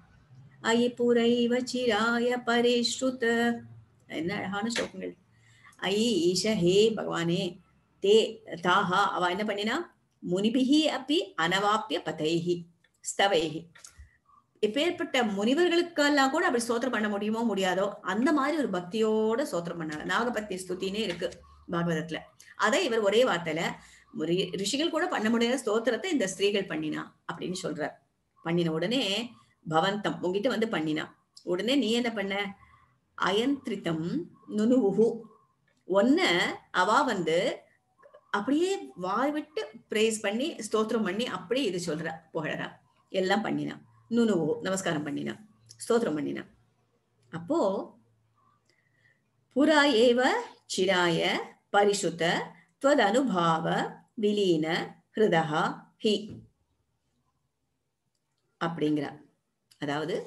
अयि पुरैव चिराय परिश्रुत என்ன அழகான ஸ்லோகங்கள் ஐ ஈஷ ஹே பகவானே தே தாஹா அவ என்ன பண்ணினா முனிபிஹி அப்பி அனவாப்பிய பதைஹி ஸ்தவைஹி எப்பேற்பட்ட முனிவர்களுக்கெல்லாம் கூட அப்படி ஸ்தோத்திரம் பண்ண முடியுமோ முடியாதோ அந்த மாதிரி ஒரு பக்தியோட ஸ்தோத்திரம் பண்ணாங்க நாகபத்தி ஸ்துதினே இருக்கு பாகவதத்துல அதை இவர் ஒரே வார்த்தையில ரி- ரிஷிகள் கூட பண்ண முடியாத ஸ்தோத்திரத்தை இந்த ஸ்திரீகள் பண்ணினா அப்படின்னு சொல்றார் பண்ணின உடனே பவந்தம் உங்ககிட்ட வந்து பண்ணினா உடனே நீ என்ன பண்ண அயந்திரிதம் நுனுவுஹு ஒன்ன அவ வந்து அப்படியே வாய் விட்டு பிரேஸ் பண்ணி ஸ்தோத்திரம் பண்ணி அப்படியே இது சொல்றா புகழறா எல்லாம் பண்ணினா நுணுவோ நமஸ்காரம் பண்ணினா ஸ்தோத்திரம் பண்ணினா அப்போ புறா ஏவ சிராய பரிசுத்த त्वदनुभाव விலீன ஹிருதா ஹி அப்படிங்கிறா அதாவது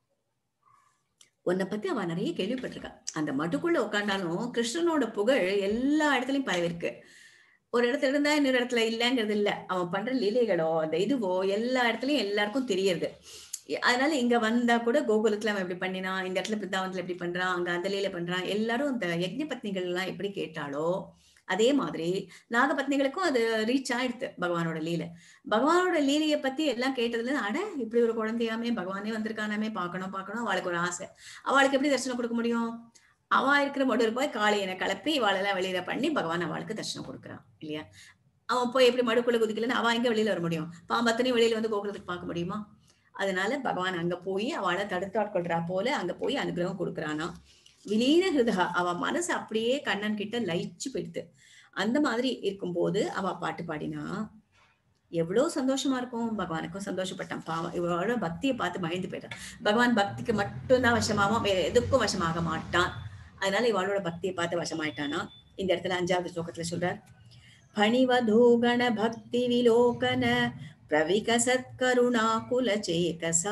உன்னை பத்தி அவ நிறைய கேள்விப்பட்டிருக்கா அந்த மட்டுக்குள்ள உட்காண்டாலும் கிருஷ்ணனோட புகழ் எல்லா இடத்துலயும் பரவிருக்கு ஒரு இடத்துல இருந்தா இன்னொரு இடத்துல இல்லைங்கிறது இல்ல அவன் பண்ற லீலைகளோ அந்த இதுவோ எல்லா இடத்துலயும் எல்லாருக்கும் தெரியறது அதனால இங்க வந்தா கூட கோகுலத்துல அவன் எப்படி பண்ணினான் இந்த இடத்துல பிருந்தாவனத்துல எப்படி பண்றான் அங்க அந்த லீலை பண்றான் எல்லாரும் அந்த யஜ்ஞ பத்னிகள் எல்லாம் எப்படி கேட்டாலோ அதே மாதிரி நாகபத்னிகளுக்கும் அது ரீச் ஆயிடுது பகவானோட லீலை பகவானோட லீலையை பத்தி எல்லாம் கேட்டதுல அட இப்படி ஒரு குழந்தையாமே பகவானே வந்திருக்கானாமே பார்க்கணும் பார்க்கணும் அவளுக்கு ஒரு ஆசை அவளுக்கு எப்படி தரிசனம் கொடுக்க முடியும் அவ இருக்கிற மடுவில் போய் காளையனை கலப்பி இவாளெல்லாம் வெளியில பண்ணி பகவான் அவளுக்கு தரிசனம் கொடுக்குறான் இல்லையா அவன் போய் எப்படி மடுக்குள்ள குதிக்கலன்னு அவ எங்க வெளியில வர முடியும் பாம்பத்தனையும் வெளியில வந்து கோகுலத்துக்கு பார்க்க முடியுமா அதனால பகவான் அங்க போய் அவளை தடுத்தாட்கொள்றா போல அங்க போய் அனுகிரகம் கொடுக்குறானா விலீன ஹிருதா அவ மனசு அப்படியே கண்ணன் கிட்ட லயிச்சு போயிடுது அந்த மாதிரி இருக்கும்போது அவ பாட்டு பாடினா எவ்வளவு சந்தோஷமா இருக்கும் பகவானுக்கும் சந்தோஷப்பட்டான் பாவம் இவளோட பக்தியை பார்த்து மகிழ்ந்து போயிட்டான் பகவான் பக்திக்கு மட்டும்தான் வசமாவான் வேற எதுக்கும் வசமாக மாட்டான் அதனால இவளோட பக்தியை பார்த்து வசமாயிட்டானா இந்த இடத்துல அஞ்சாவது ஸ்லோகத்துல சொல்றார் பணிவதூகண பக்தி விலோகன பிரவிகசத் கருணாகுல சேதசா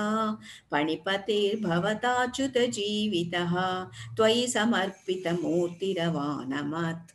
பணிபதிர்பவதாச்சுத ஜீவிதः त्वयि சமர்ப்பித மூர்த்திரவானமத்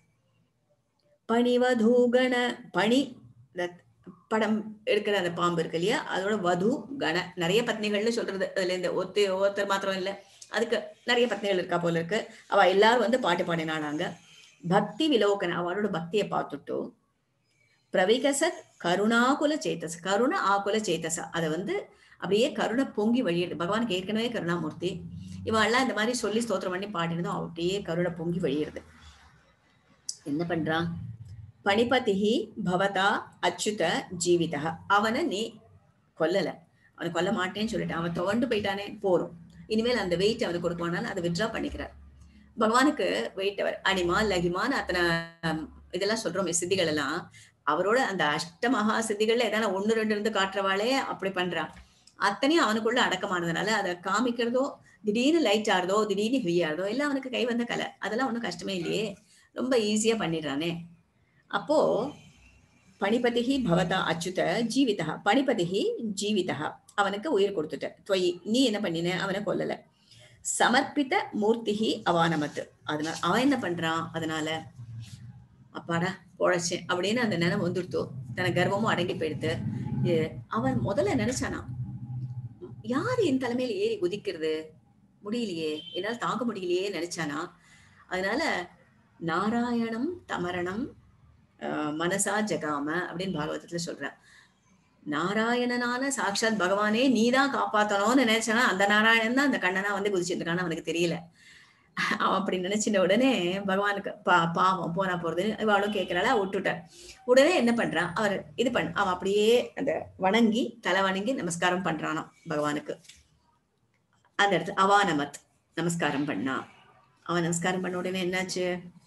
பணிவதூகண பணி இந்த படம் எடுக்கிற அந்த பாம்பு இருக்கு இல்லையா அதோட வது கண நிறைய பத்னிகள்னு சொல்றது அதுல இந்த ஒத்து ஒருத்தர் மாத்திரம் இல்ல அதுக்கு நிறைய பத்னிகள் இருக்கா போல இருக்கு அவ எல்லாரும் வந்து பாட்டு பாடினானாங்க பக்தி விலோகன அவளோட பக்தியை பார்த்துட்டு பிரவிகசத் கருணாகுல சேத்தஸ் கருண ஆகுல சேத்தசா அதை வந்து அப்படியே கருணை பொங்கி வழியிடுது பகவானுக்கு ஏற்கனவே கருணாமூர்த்தி இவன் எல்லாம் இந்த மாதிரி சொல்லி ஸ்தோத்திரம் பண்ணி பாடினதும் அப்படியே கருணை பொங்கி வழியிடுது என்ன பண்றான் பணிபதிஹி பவதா அச்சுத ஜீவிதா அவனை நீ கொல்லல அவனை கொல்ல மாட்டேன்னு சொல்லிட்டான் அவன் துவண்டு போயிட்டானே போறோம் இனிமேல் அந்த வெயிட் அவனுக்கு கொடுக்குவானான்னு அதை வித்ரா பண்ணிக்கிறார் பகவானுக்கு வெயிட் அவர் அனிமா லகிமான் அத்தனை ஹம், இதெல்லாம் சொல்றோம் சித்திகள் எல்லாம் அவரோட அந்த அஷ்ட மகா சித்திகள்ல எதான ஒண்ணு ரெண்டு இருந்து காட்டுறவாளே அப்படி பண்றான் அத்தனையும் அவனுக்குள்ள அடக்கமானதுனால அதை காமிக்கிறதோ திடீர்னு லைட் ஆறுதோ திடீர்னு ஹெவி ஆறுதோ எல்லாம் அவனுக்கு கை வந்த கலை அதெல்லாம் ஒன்றும் கஷ்டமே இல்லையே ரொம்ப ஈஸியா பண்ணிடுறானே அப்போ பணிபதிஹி பவதா அச்சுத ஜீவிதா பணிபதிஹி ஜீவிதா அவனுக்கு உயிர் கொடுத்துட்ட துவயி நீ என்ன பண்ணின அவனை கொல்லல சமர்ப்பித்த மூர்த்திஹி அவானமத்து அதனால அவன் என்ன பண்றான் அதனால அப்பாடா பொழைச்சேன் அப்படின்னு அந்த நினைவு வந்துடுத்தோ தன கர்வமும் அடங்கி போயிடுத்து இது அவன் முதல்ல நினைச்சானா யாரு என் தலைமையில ஏறி குதிக்கிறது முடியலையே என்னால் தாங்க முடியலையே நினைச்சானா அதனால நாராயணம் தமரணம் ஆஹ் மனசா ஜகாம அப்படின்னு பாகவதத்துல சொல்ற நாராயணனான சாட்சாத் பகவானே நீதான் காப்பாத்தணும்னு நினைச்சானா அந்த நாராயணன் தான் அந்த கண்ணனா வந்து குதிச்சிட்டு இருக்கான்னு அவனுக்கு தெரியல அவன் அப்படி நினைச்சின உடனே பகவானுக்கு பா பாவம் போனா போறதுன்னு இவாளும் கேட்கிறாளா விட்டுட்டார் உடனே என்ன பண்றான் அவர் இது பண்ண அவன் அப்படியே அந்த வணங்கி தலை வணங்கி நமஸ்காரம் பண்றானாம் பகவானுக்கு அந்த இடத்துல அவானமத் நமஸ்காரம் பண்ணா அவன் நமஸ்காரம் பண்ண உடனே என்னாச்சு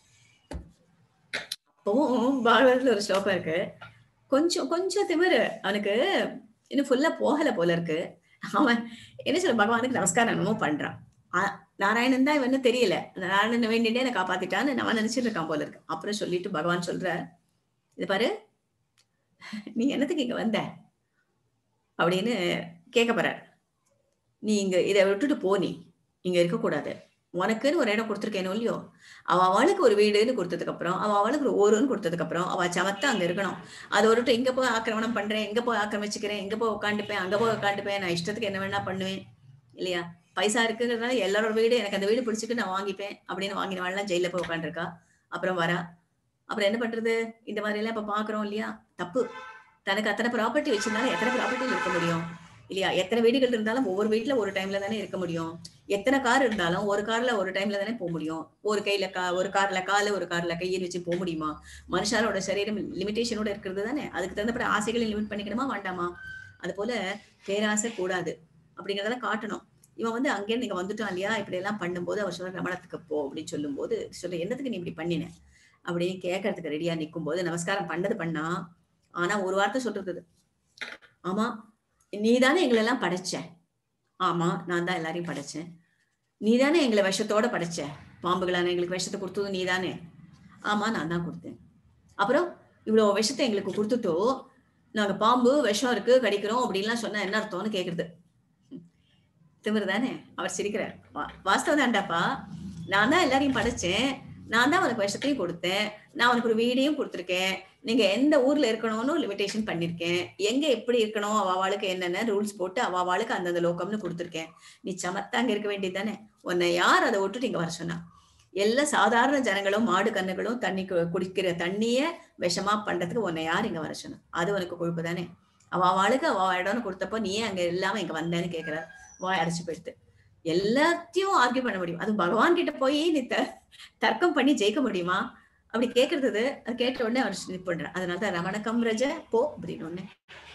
அப்பவும் பாகவதத்துல ஒரு ஸ்லோகம் இருக்கு கொஞ்சம் கொஞ்சம் திமிரு அவனுக்கு இன்னும் ஃபுல்லா போகல போல இருக்கு அவன் என்ன சொல்ல பகவானுக்கு நமஸ்காரம் என்னமோ பண்றான் ஆ- நாராயணன் தான் இவன்னு தெரியல நாராயணன் வேண்டிட்டே என்னை காப்பாத்திட்டான்னு நான் நினைச்சிட்டு இருக்கான் போல இருக்கு அப்புறம் சொல்லிட்டு பகவான் சொல்ற இது பாரு நீ என்னத்துக்கு இங்க வந்த அப்படின்னு கேட்க போறார் நீ இங்க இதை விட்டுட்டு போ நீ இங்க இருக்கக்கூடாது உனக்குன்னு ஒரு இடம் கொடுத்துருக்கேனோ இல்லையோ அவ அவளுக்கு ஒரு வீடுன்னு கொடுத்ததுக்கு அப்புறம் அவ அவளுக்கு ஒரு ஊருன்னு கொடுத்ததுக்கு அப்புறம் அவ சமத்தா அங்க இருக்கணும் அது ஒரு இங்க போய் ஆக்கிரமணம் பண்றேன் இங்க போய் ஆக்கிரமிச்சுக்கிறேன் இங்க போய் உட்காந்துப்பேன் அங்க போய் உட்காந்துப்பேன் நான் இஷ்டத்துக்கு என்ன வேணா பண்ணுவேன் இல்லையா பைசா இருக்குங்கிறதுனால எல்லாரோட வீடு எனக்கு அந்த வீடு பிடிச்சிட்டு நான் வாங்கிப்பேன் அப்படின்னு வாங்கினவாள்லாம் ஜெயில போய் உட்காந்துருக்கா அப்புறம் வரா அப்புறம் என்ன பண்றது இந்த மாதிரி எல்லாம் இப்ப பாக்குறோம் இல்லையா தப்பு தனக்கு அத்தனை ப்ராப்பர்ட்டி வச்சிருந்தாலும் எத்தனை ப்ராப்பர்ட்டியில் இருக்க முடியும் இல்லையா எத்தனை வீடுகள் இருந்தாலும் ஒவ்வொரு வீட்டுல ஒரு டைம்ல தானே இருக்க முடியும் எத்தனை கார் இருந்தாலும் ஒரு கார்ல ஒரு டைம்ல தானே போக முடியும் ஒரு கையில கா ஒரு கார்ல காலு ஒரு கார்ல கையில் வச்சு போக முடியுமா மனுஷாரோட சரீரம் லிமிடேஷனோட இருக்கிறது தானே அதுக்கு தகுந்தப்பட ஆசைகளை லிமிட் பண்ணிக்கணுமா வேண்டாமா அது போல பேராசை கூடாது அப்படிங்கறதெல்லாம் காட்டணும் இவன் வந்து அங்கேருந்து இங்க வந்துட்டான் இல்லையா இப்படி எல்லாம் பண்ணும்போது அவர் சொல்ற ரமணத்துக்கு போ அப்படின்னு சொல்லும்போது சொல்ல என்னத்துக்கு நீ இப்படி பண்ணின அப்படின்னு கேட்கறதுக்கு ரெடியா நிற்கும் போது நமஸ்காரம் பண்ணது பண்ணா ஆனா ஒரு வார்த்தை சொல்றது ஆமா நீ தானே எங்களை எல்லாம் படைச்ச ஆமா நான் தான் எல்லாரையும் படைச்சேன் நீ தானே எங்களை விஷத்தோட படைச்ச பாம்புகளான எங்களுக்கு விஷத்தை கொடுத்தது நீ தானே ஆமா நான் தான் கொடுத்தேன் அப்புறம் இவ்வளவு விஷத்தை எங்களுக்கு கொடுத்துட்டோ நாங்க பாம்பு விஷம் இருக்கு கடிக்கிறோம் அப்படின்லாம் சொன்னா என்ன அர்த்தம்னு கேக்குறது திமிரு தானே அவர் சிரிக்கிறார் வா- வாஸ்தவம் தான்டாப்பா நான் தான் எல்லாரையும் படைச்சேன் நான் தான் உனக்கு விஷத்தையும் கொடுத்தேன் நான் உனக்கு ஒரு வீடையும் கொடுத்துருக்கேன் நீங்க எந்த ஊர்ல இருக்கணும்னு லிமிடேஷன் பண்ணிருக்கேன் எங்க எப்படி இருக்கணும் அவ அவளுக்கு என்னென்ன ரூல்ஸ் போட்டு அவ அவளுக்கு அந்தந்த லோகம்னு கொடுத்துருக்கேன் நீ சமத்தா அங்க இருக்க வேண்டியது தானே உன்னை யார் அதை விட்டுட்டு இங்க வர சொன்னா எல்லா சாதாரண ஜனங்களும் மாடு கண்ணுகளும் தண்ணி கு- குடிக்கிற தண்ணிய விஷமா பண்றதுக்கு உன்னை யார் இங்க வர சொன்னா அது உனக்கு கொழுப்பு தானே அவ அவளுக்கு அவ இடம்னு கொடுத்தப்போ நீ ஏன் அங்க இல்லாம இங்க வந்தேன்னு கேக்குற வாய் அடைச்சு போயிடுது எல்லாத்தையும் ஆர்கியூ பண்ண முடியும் அது பகவான் கிட்ட போய் நீ த- தர்க்கம் பண்ணி ஜெயிக்க முடியுமா அப்படி கேக்குறது அது கேட்ட உடனே அவர் இது பண்றார் அதனாலதான் ரமணக்கம் ரஜ போ அப்படின்னு ஒண்ணு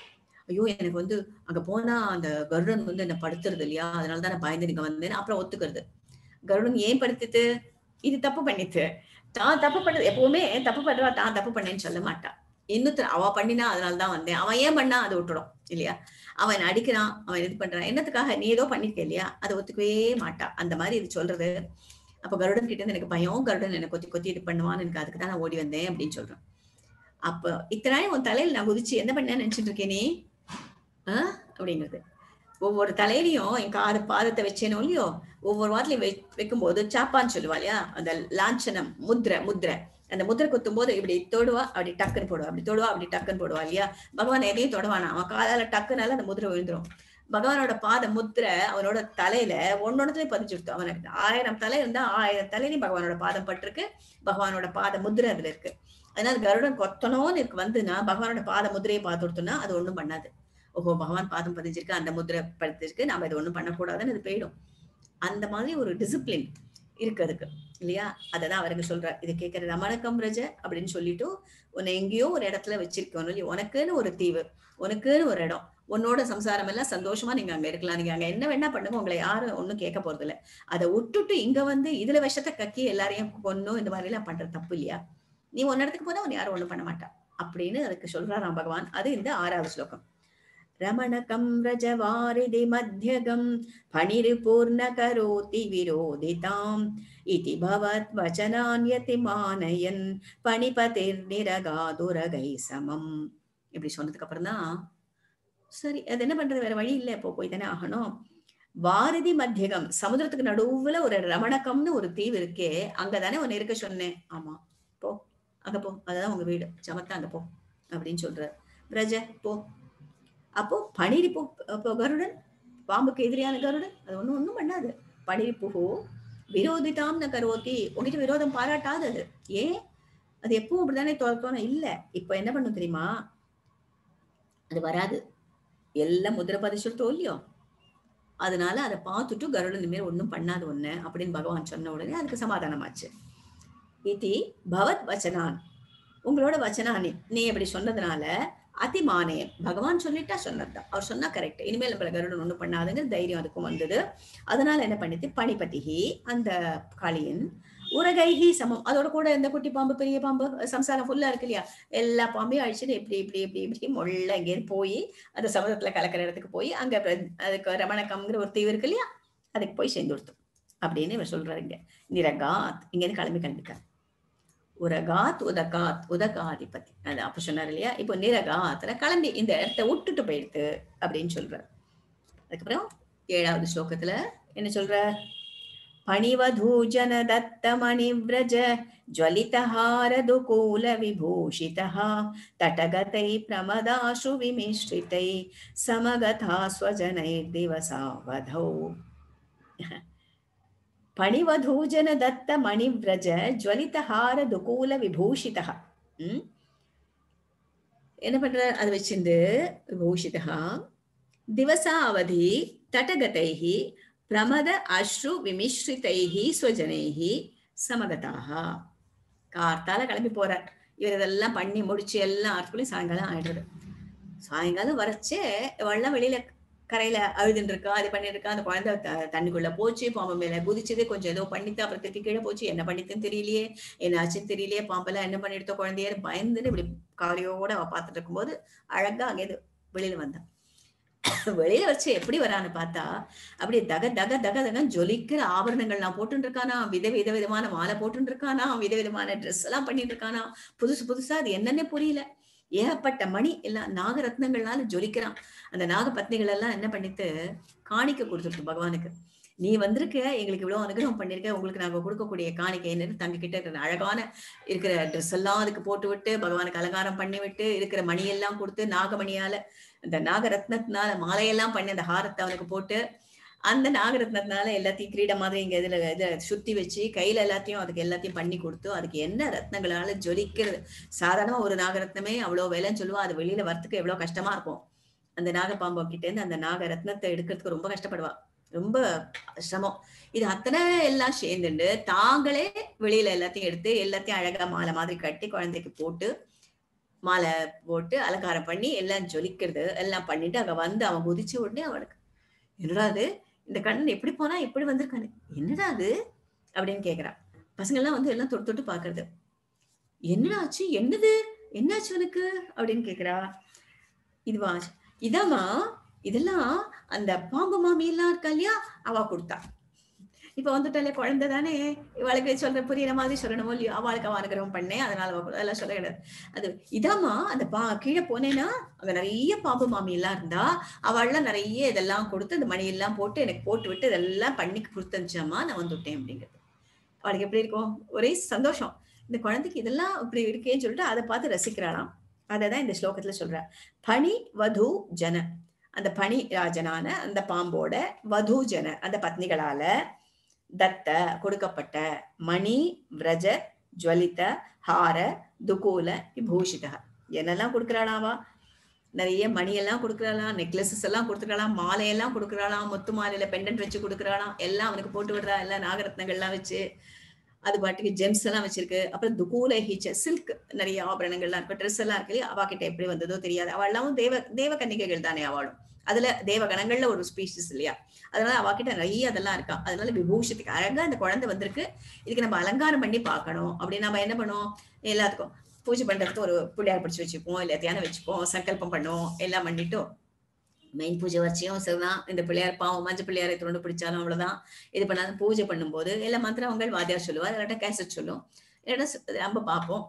ஐயோ எனக்கு வந்து அங்க போனா அந்த கருடன் வந்து என்ன படுத்துறது இல்லையா அதனாலதான் நான் பயந்து நீங்க வந்தேன் அப்புறம் ஒத்துக்கிறது கருடன் ஏன் படுத்துது இது தப்பு பண்ணித்து தான் தப்பு பண்ணது எப்பவுமே தப்பு பண்றவா தான் தப்பு பண்ணேன்னு சொல்ல மாட்டா இன்னொருத்தர் அவ பண்ணினா அதனாலதான் வந்தேன் அவன் ஏன் பண்ணா அது விட்டுடும் இல்லையா அவன் அடிக்கிறான் அவன் இது பண்றான் என்னத்துக்காக நீ ஏதோ பண்ணிருக்க இல்லையா அதை ஒத்துக்கவே மாட்டா அந்த மாதிரி இது சொல்றது அப்ப கருடன் கிட்ட இருந்து எனக்கு பயம் கருடன் எனக்கு கொத்தி கொத்தி இது பண்ணுவான்னு எனக்கு அதுக்கு தான் நான் ஓடி வந்தேன் அப்படின்னு சொல்றான் அப்ப இத்தனை நாள் உன் தலையில நான் குதிச்சு என்ன பண்ணேன்னு நினைச்சிட்டு இருக்கேன் நீ ஆஹ் அப்படிங்கிறது ஒவ்வொரு தலையிலையும் என் காது பாதத்தை வச்சேனோ இல்லையோ ஒவ்வொரு வாரத்திலையும் வை வைக்கும்போது சாப்பான்னு சொல்லுவா இல்லையா அந்த லாஞ்சனம் முத்ரை முத்ரை அந்த முத்திரை குத்தும் போது இப்படி தொடுவா அப்படி டக்குன்னு போடுவா அப்படி தொடுவா அப்படி டக்குன்னு போடுவா இல்லையா பகவான் எதையும் தொடுவானா அவன் காலால டக்குனால அந்த முதிரை விழுந்துரும் பகவானோட பாத முத்திரை அவனோட தலையில ஒன்னொன்னத்துலயும் பதிச்சுடுத்து அவனுக்கு ஆயிரம் தலை இருந்தா ஆயிரம் தலையிலையும் பகவானோட பாதம் பட்டிருக்கு பகவானோட பாத முத்திரை அதுல இருக்கு அதனால கருடன் கொத்தணும்னு இருக்கு வந்துன்னா பகவானோட பாத முத்திரையை பார்த்து கொடுத்தோம்னா அது ஒண்ணும் பண்ணாது ஓஹோ பகவான் பாதம் பதிஞ்சிருக்கு அந்த முத்திரை பதிச்சிருக்கு நாம இது ஒண்ணும் பண்ணக்கூடாதுன்னு அது போயிடும் அந்த மாதிரி ஒரு டிசிப்ளின் இருக்கு அதுக்கு இல்லையா அததான் அவருக்கு சொல்றார் இது கேட்கிற ரமணக்கம் ரஜ அப்படின்னு சொல்லிட்டு உன்னை எங்கேயோ ஒரு இடத்துல வச்சிருக்கணும் இல்லையா உனக்குன்னு ஒரு தீவு உனக்குன்னு ஒரு இடம் உன்னோட சம்சாரம் எல்லாம் சந்தோஷமா நீங்க அங்க இருக்கலாம் நீங்க அங்க என்ன வேணா பண்ணுங்க உங்களை யாரும் ஒண்ணும் கேட்க போறது இல்ல அதை விட்டுட்டு இங்க வந்து இதுல விஷத்தை கக்கி எல்லாரையும் கொன்னும் இந்த மாதிரி எல்லாம் பண்றது தப்பு இல்லையா நீ ஒன்னு இடத்துக்கு போனா உன்னை யாரும் ஒண்ணும் பண்ண மாட்டா அப்படின்னு அதுக்கு சொல்றாராம் பகவான் அது இந்த ஆறாவது ஸ்லோகம் ரமணகம் ரஜவாரிதி மத்தியகம் பணிரு பூர்ண கரோதி விரோதிதாம் இதி பவத் வச்சனான்யதி மானயன் பணிபதிர் நிரகாதுரகை சமம் இப்படி சொன்னதுக்கு அப்புறம் தான் சரி அது என்ன பண்றது வேற வழி இல்லை இப்போ போய் தானே ஆகணும் வாரதி மத்தியகம் சமுத்திரத்துக்கு நடுவுல ஒரு ரமணக்கம்னு ஒரு தீவு இருக்கே அங்கதானே உன்னை இருக்க சொன்னேன் ஆமா போ அங்க போ அதுதான் உங்க வீடு சமத்தா அங்க போ அப்படின்னு சொல்றார் பிரஜ போ அப்போ பணிரி போ அப்போ கருடன் பாம்புக்கு எதிரியான கருடன் அது ஒண்ணும் ஒண்ணும் பண்ணாது பணிரி புகு விரோதிதாம் ந கரோதி உங்ககிட்ட விரோதம் பாராட்டாது அது ஏன் அது எப்பவும் அப்படித்தானே தோத்தோன இல்ல இப்ப என்ன பண்ணும் தெரியுமா அது வராது எல்லாம் முதிரை பதிச்சுட்டோ இல்லையோ அதனால அதை பார்த்துட்டு கருடன் இனிமேல் ஒண்ணும் பண்ணாது ஒண்ணு அப்படின்னு பகவான் சொன்ன உடனே அதுக்கு சமாதானமாச்சு இதி பவத் வச்சனான் உங்களோட வச்சனானி நீ அப்படி சொன்னதுனால அதிமானேயன் பகவான் சொல்லிட்டா சொன்னதுதான் அவர் சொன்னா கரெக்ட் இனிமேல் நம்மள கருடன் ஒண்ணும் பண்ணாதுங்கிற தைரியம் அதுக்கும் வந்தது அதனால என்ன பண்ணிட்டு பணிபதிகி அந்த காளியன் உரகைஹி சமம் அதோட கூட இந்த குட்டி பாம்பு பெரிய பாம்பு சம்சாரம் ஃபுல்லா இருக்கு இல்லையா எல்லா பாம்பையும் அழிச்சுட்டு இப்படி இப்படி இப்படி இப்படி மொள்ள எங்கேயும் போய் அந்த சமுதிரத்துல கலக்கிற இடத்துக்கு போய் அங்க பிர- அதுக்கு ரமணக்கம்ங்கிற ஒரு தீவு இருக்கு இல்லையா அதுக்கு போய் சேர்ந்து கொடுத்தோம் அப்படின்னு இவர் சொல்றாரு இங்க நிரகாத் இங்கேருந்து கிளம்பி கிளம்பிட்டார் உரகாத் உதகாத் உதகாதிபதி அது அப்ப சொன்னார் இல்லையா இப்போ நிரகாத்துல கிளம்பி இந்த இடத்த விட்டுட்டு போயிடுத்து அப்படின்னு சொல்றார் அதுக்கப்புறம் ஏழாவது ஸ்லோகத்துல என்ன சொல்றார் பணிவதூஜன தத்த மணிவிரஜ ज्वलितहारदुकूल विभूषितः तटगतै प्रमदाशु विमिश्रितै समगथा स्वजनैर्दिवसावधौ பணிவதூஜன தத்த மணிவிரஜ ஜுவலிதஹார துகூல விபூஷிதா ம்? என்ன பண்ற அதை வச்சிருந்து விபூஷிதா திவசா அவதி தடகதைஹி பிரமத அஸ்ரு விமிஸ்ரிதைஹி ஸ்வஜனைஹி சமகதாக கார்த்தால கிளம்பி போறார் இவர் இதெல்லாம் பண்ணி முடிச்சு எல்லாம் ஆட்களையும் சாயங்காலம் ஆயிடுறது சாயங்காலம் வரச்சே இவெல்லாம் வெளியில கரையில அழுதுன்னு இருக்கா அது பண்ணிட்டு இருக்கா அந்த குழந்தை த- தண்ணிக்குள்ள போச்சு பாம்பு மேல குதிச்சது கொஞ்சம் ஏதோ பண்ணிட்டு அப்புறம் திருப்பி கீழே போச்சு என்ன பண்ணிட்டுன்னு தெரியலையே என்ன ஆச்சுன்னு தெரியலையே பாம்பெல்லாம் என்ன பண்ணிடுத்தோ குழந்தைய பயந்துன்னு இப்படி கவலையோட அவ பார்த்துட்டு இருக்கும்போது அழகா அங்கேயிருந்து வெளியில வந்தான் வெளியில வச்சு எப்படி வரான்னு பார்த்தா அப்படியே தக தக தக தகன்னு ஜொலிக்கிற ஆபரணங்கள்லாம் போட்டுட்டு இருக்கானா வித வித விதமான மாலை போட்டுட்டு இருக்கானா வித விதமான ட்ரெஸ் எல்லாம் பண்ணிட்டு இருக்கானா புதுசு புதுசா அது என்னன்னே புரியல ஏகப்பட்ட மணி எல்லாம் நாகரத்னங்கள்னால ஜொலிக்கிறான் அந்த நாகபத்னிகள் எல்லாம் என்ன பண்ணிட்டு காணிக்க கொடுத்துருக்கு பகவானுக்கு நீ வந்திருக்க எங்களுக்கு இவ்வளவு அனுகிரகம் பண்ணிருக்க உங்களுக்கு நாங்க கொடுக்கக்கூடிய காணிக்கை என்னன்னு தங்க கிட்ட இருக்கிற அழகான இருக்கிற ட்ரெஸ் எல்லாம் அதுக்கு போட்டு விட்டு பகவானுக்கு அலங்காரம் பண்ணி விட்டு இருக்கிற மணியெல்லாம் கொடுத்து நாகமணியால அந்த நாகரத்னத்தினால மாலையெல்லாம் பண்ணி அந்த ஹாரத்தை அவனுக்கு போட்டு அந்த நாகரத்னத்தினால எல்லாத்தையும் கிரீட மாதிரி இங்க இதுல இதை சுத்தி வச்சு கையில எல்லாத்தையும் அதுக்கு எல்லாத்தையும் பண்ணி கொடுத்து அதுக்கு என்ன ரத்னங்களால ஜொலிக்கிறது சாதாரணமா ஒரு நாகரத்னமே அவ்வளவு விலைன்னு சொல்லுவா அது வெளியில வரத்துக்கு எவ்வளவு கஷ்டமா இருக்கும் அந்த நாகப்பாம்பு கிட்ட இருந்து அந்த நாக ரத்னத்தை எடுக்கிறதுக்கு ரொம்ப கஷ்டப்படுவா ரொம்ப சிரமம் இது அத்தனை எல்லாம் சேர்ந்துண்டு தாங்களே வெளியில எல்லாத்தையும் எடுத்து எல்லாத்தையும் அழகா மாலை மாதிரி கட்டி குழந்தைக்கு போட்டு மாலை போட்டு அலங்காரம் பண்ணி எல்லாம் ஜொலிக்கிறது எல்லாம் பண்ணிட்டு அங்க வந்து அவன் குதிச்ச உடனே அவனுக்கு என்னடா அது இந்த கண்ணன் எப்படி போனா எப்படி வந்திருக்கானு என்னடா அது அப்படின்னு கேக்குறான் பசங்க எல்லாம் வந்து எல்லாம் தொட்டு தொட்டு பாக்குறது என்னடா ஆச்சு என்னது என்னாச்சு உனக்கு அப்படின்னு கேக்குறா இதுவா இதாம்மா இதெல்லாம் அந்த பாம்பு மாமி எல்லாம் இருக்கா இல்லையா அவ கொடுத்தா இப்ப வந்துட்டாலே குழந்தை தானே இவளுக்கு சொல்ற புரியுற மாதிரி சொல்லணுமோ இல்லையோ அவளுக்கு அவ அனுகிரகம் பண்ணேன் அதனால அவ கொடு- அதெல்லாம் சொல்ல கிடையாது அது இதாம்மா அந்த பா கீழே போனேன்னா அங்க நிறைய பாம்பு மாமி எல்லாம் இருந்தா அவள்லாம் நிறைய இதெல்லாம் கொடுத்து அந்த மணி எல்லாம் போட்டு எனக்கு போட்டு விட்டு இதெல்லாம் பண்ணி கொடுத்தனுச்சாமா நான் வந்துட்டேன் அப்படிங்கிறது அவளுக்கு எப்படி இருக்கும் ஒரே சந்தோஷம் இந்த குழந்தைக்கு இதெல்லாம் இப்படி இருக்கேன்னு சொல்லிட்டு அதை பார்த்து ரசிக்கிறாளாம் அதை தான் இந்த ஸ்லோகத்துல சொல்றா பனி வது ஜன அந்த பனி ராஜனான அந்த பாம்போட வது ஜன அந்த பத்னிகளால தத்த கொடுக்கப்பட்ட மணி விரஜ ஜுவலித ஹார துகூல விபூஷித என்னெல்லாம் கொடுக்குறாளாவா நிறைய மணி எல்லாம் கொடுக்குறாளாம் நெக்லஸஸ் எல்லாம் கொடுத்துக்கிறாளாம் மாலையெல்லாம் கொடுக்குறாளாம் முத்து மாலையில பெண்டன்ட் வச்சு கொடுக்குறாளாம் எல்லாம் அவனுக்கு போட்டு விடுறா எல்லாம் நாகரத்னங்கள்லாம் வச்சு அது பாட்டுக்கு ஜெம்ஸ் எல்லாம் வச்சிருக்கு அப்புறம் துகூல ஹீச்ச சில்க் நிறைய ஆபரணங்கள்லாம் இருக்கு ட்ரெஸ் எல்லாம் இருக்கு இல்லையா அவ கிட்ட எப்படி வந்ததோ தெரியாது அவள் எல்லாம் தேவ தேவ கன்னிகைகள் தானே அவளும் அதுல தேவகணங்கள்ல ஒரு ஸ்பீஷிஸ் இல்லையா அதனால அவகிட்ட நிறைய அதெல்லாம் இருக்கா அதனால விபூஷத்துக்கு அழகா இந்த குழந்தை வந்திருக்கு இதுக்கு நம்ம அலங்காரம் பண்ணி பார்க்கணும் அப்படி நம்ம என்ன பண்ணுவோம் எல்லாத்துக்கும் பூஜை பண்றதுக்கு ஒரு பிள்ளையார் பிடிச்சி வச்சுப்போம் இல்ல தியானம் வச்சுப்போம் சங்கல்பம் பண்ணுவோம் எல்லாம் பண்ணிட்டோம் மெயின் பூஜை வச்சியும் சரிதான் இந்த பிள்ளையார் பாவம் மஞ்சள் பிள்ளையாரை துண்டு பிடிச்சாலும் அவ்வளவுதான் இது பண்ணாலும் பூஜை பண்ணும்போது எல்லா மந்திரங்கள் வாத்தியார் சொல்லுவார் இல்லாட்டா கேசட் சொல்லும் இல்லாட்டா ச- நம்ம பார்ப்போம்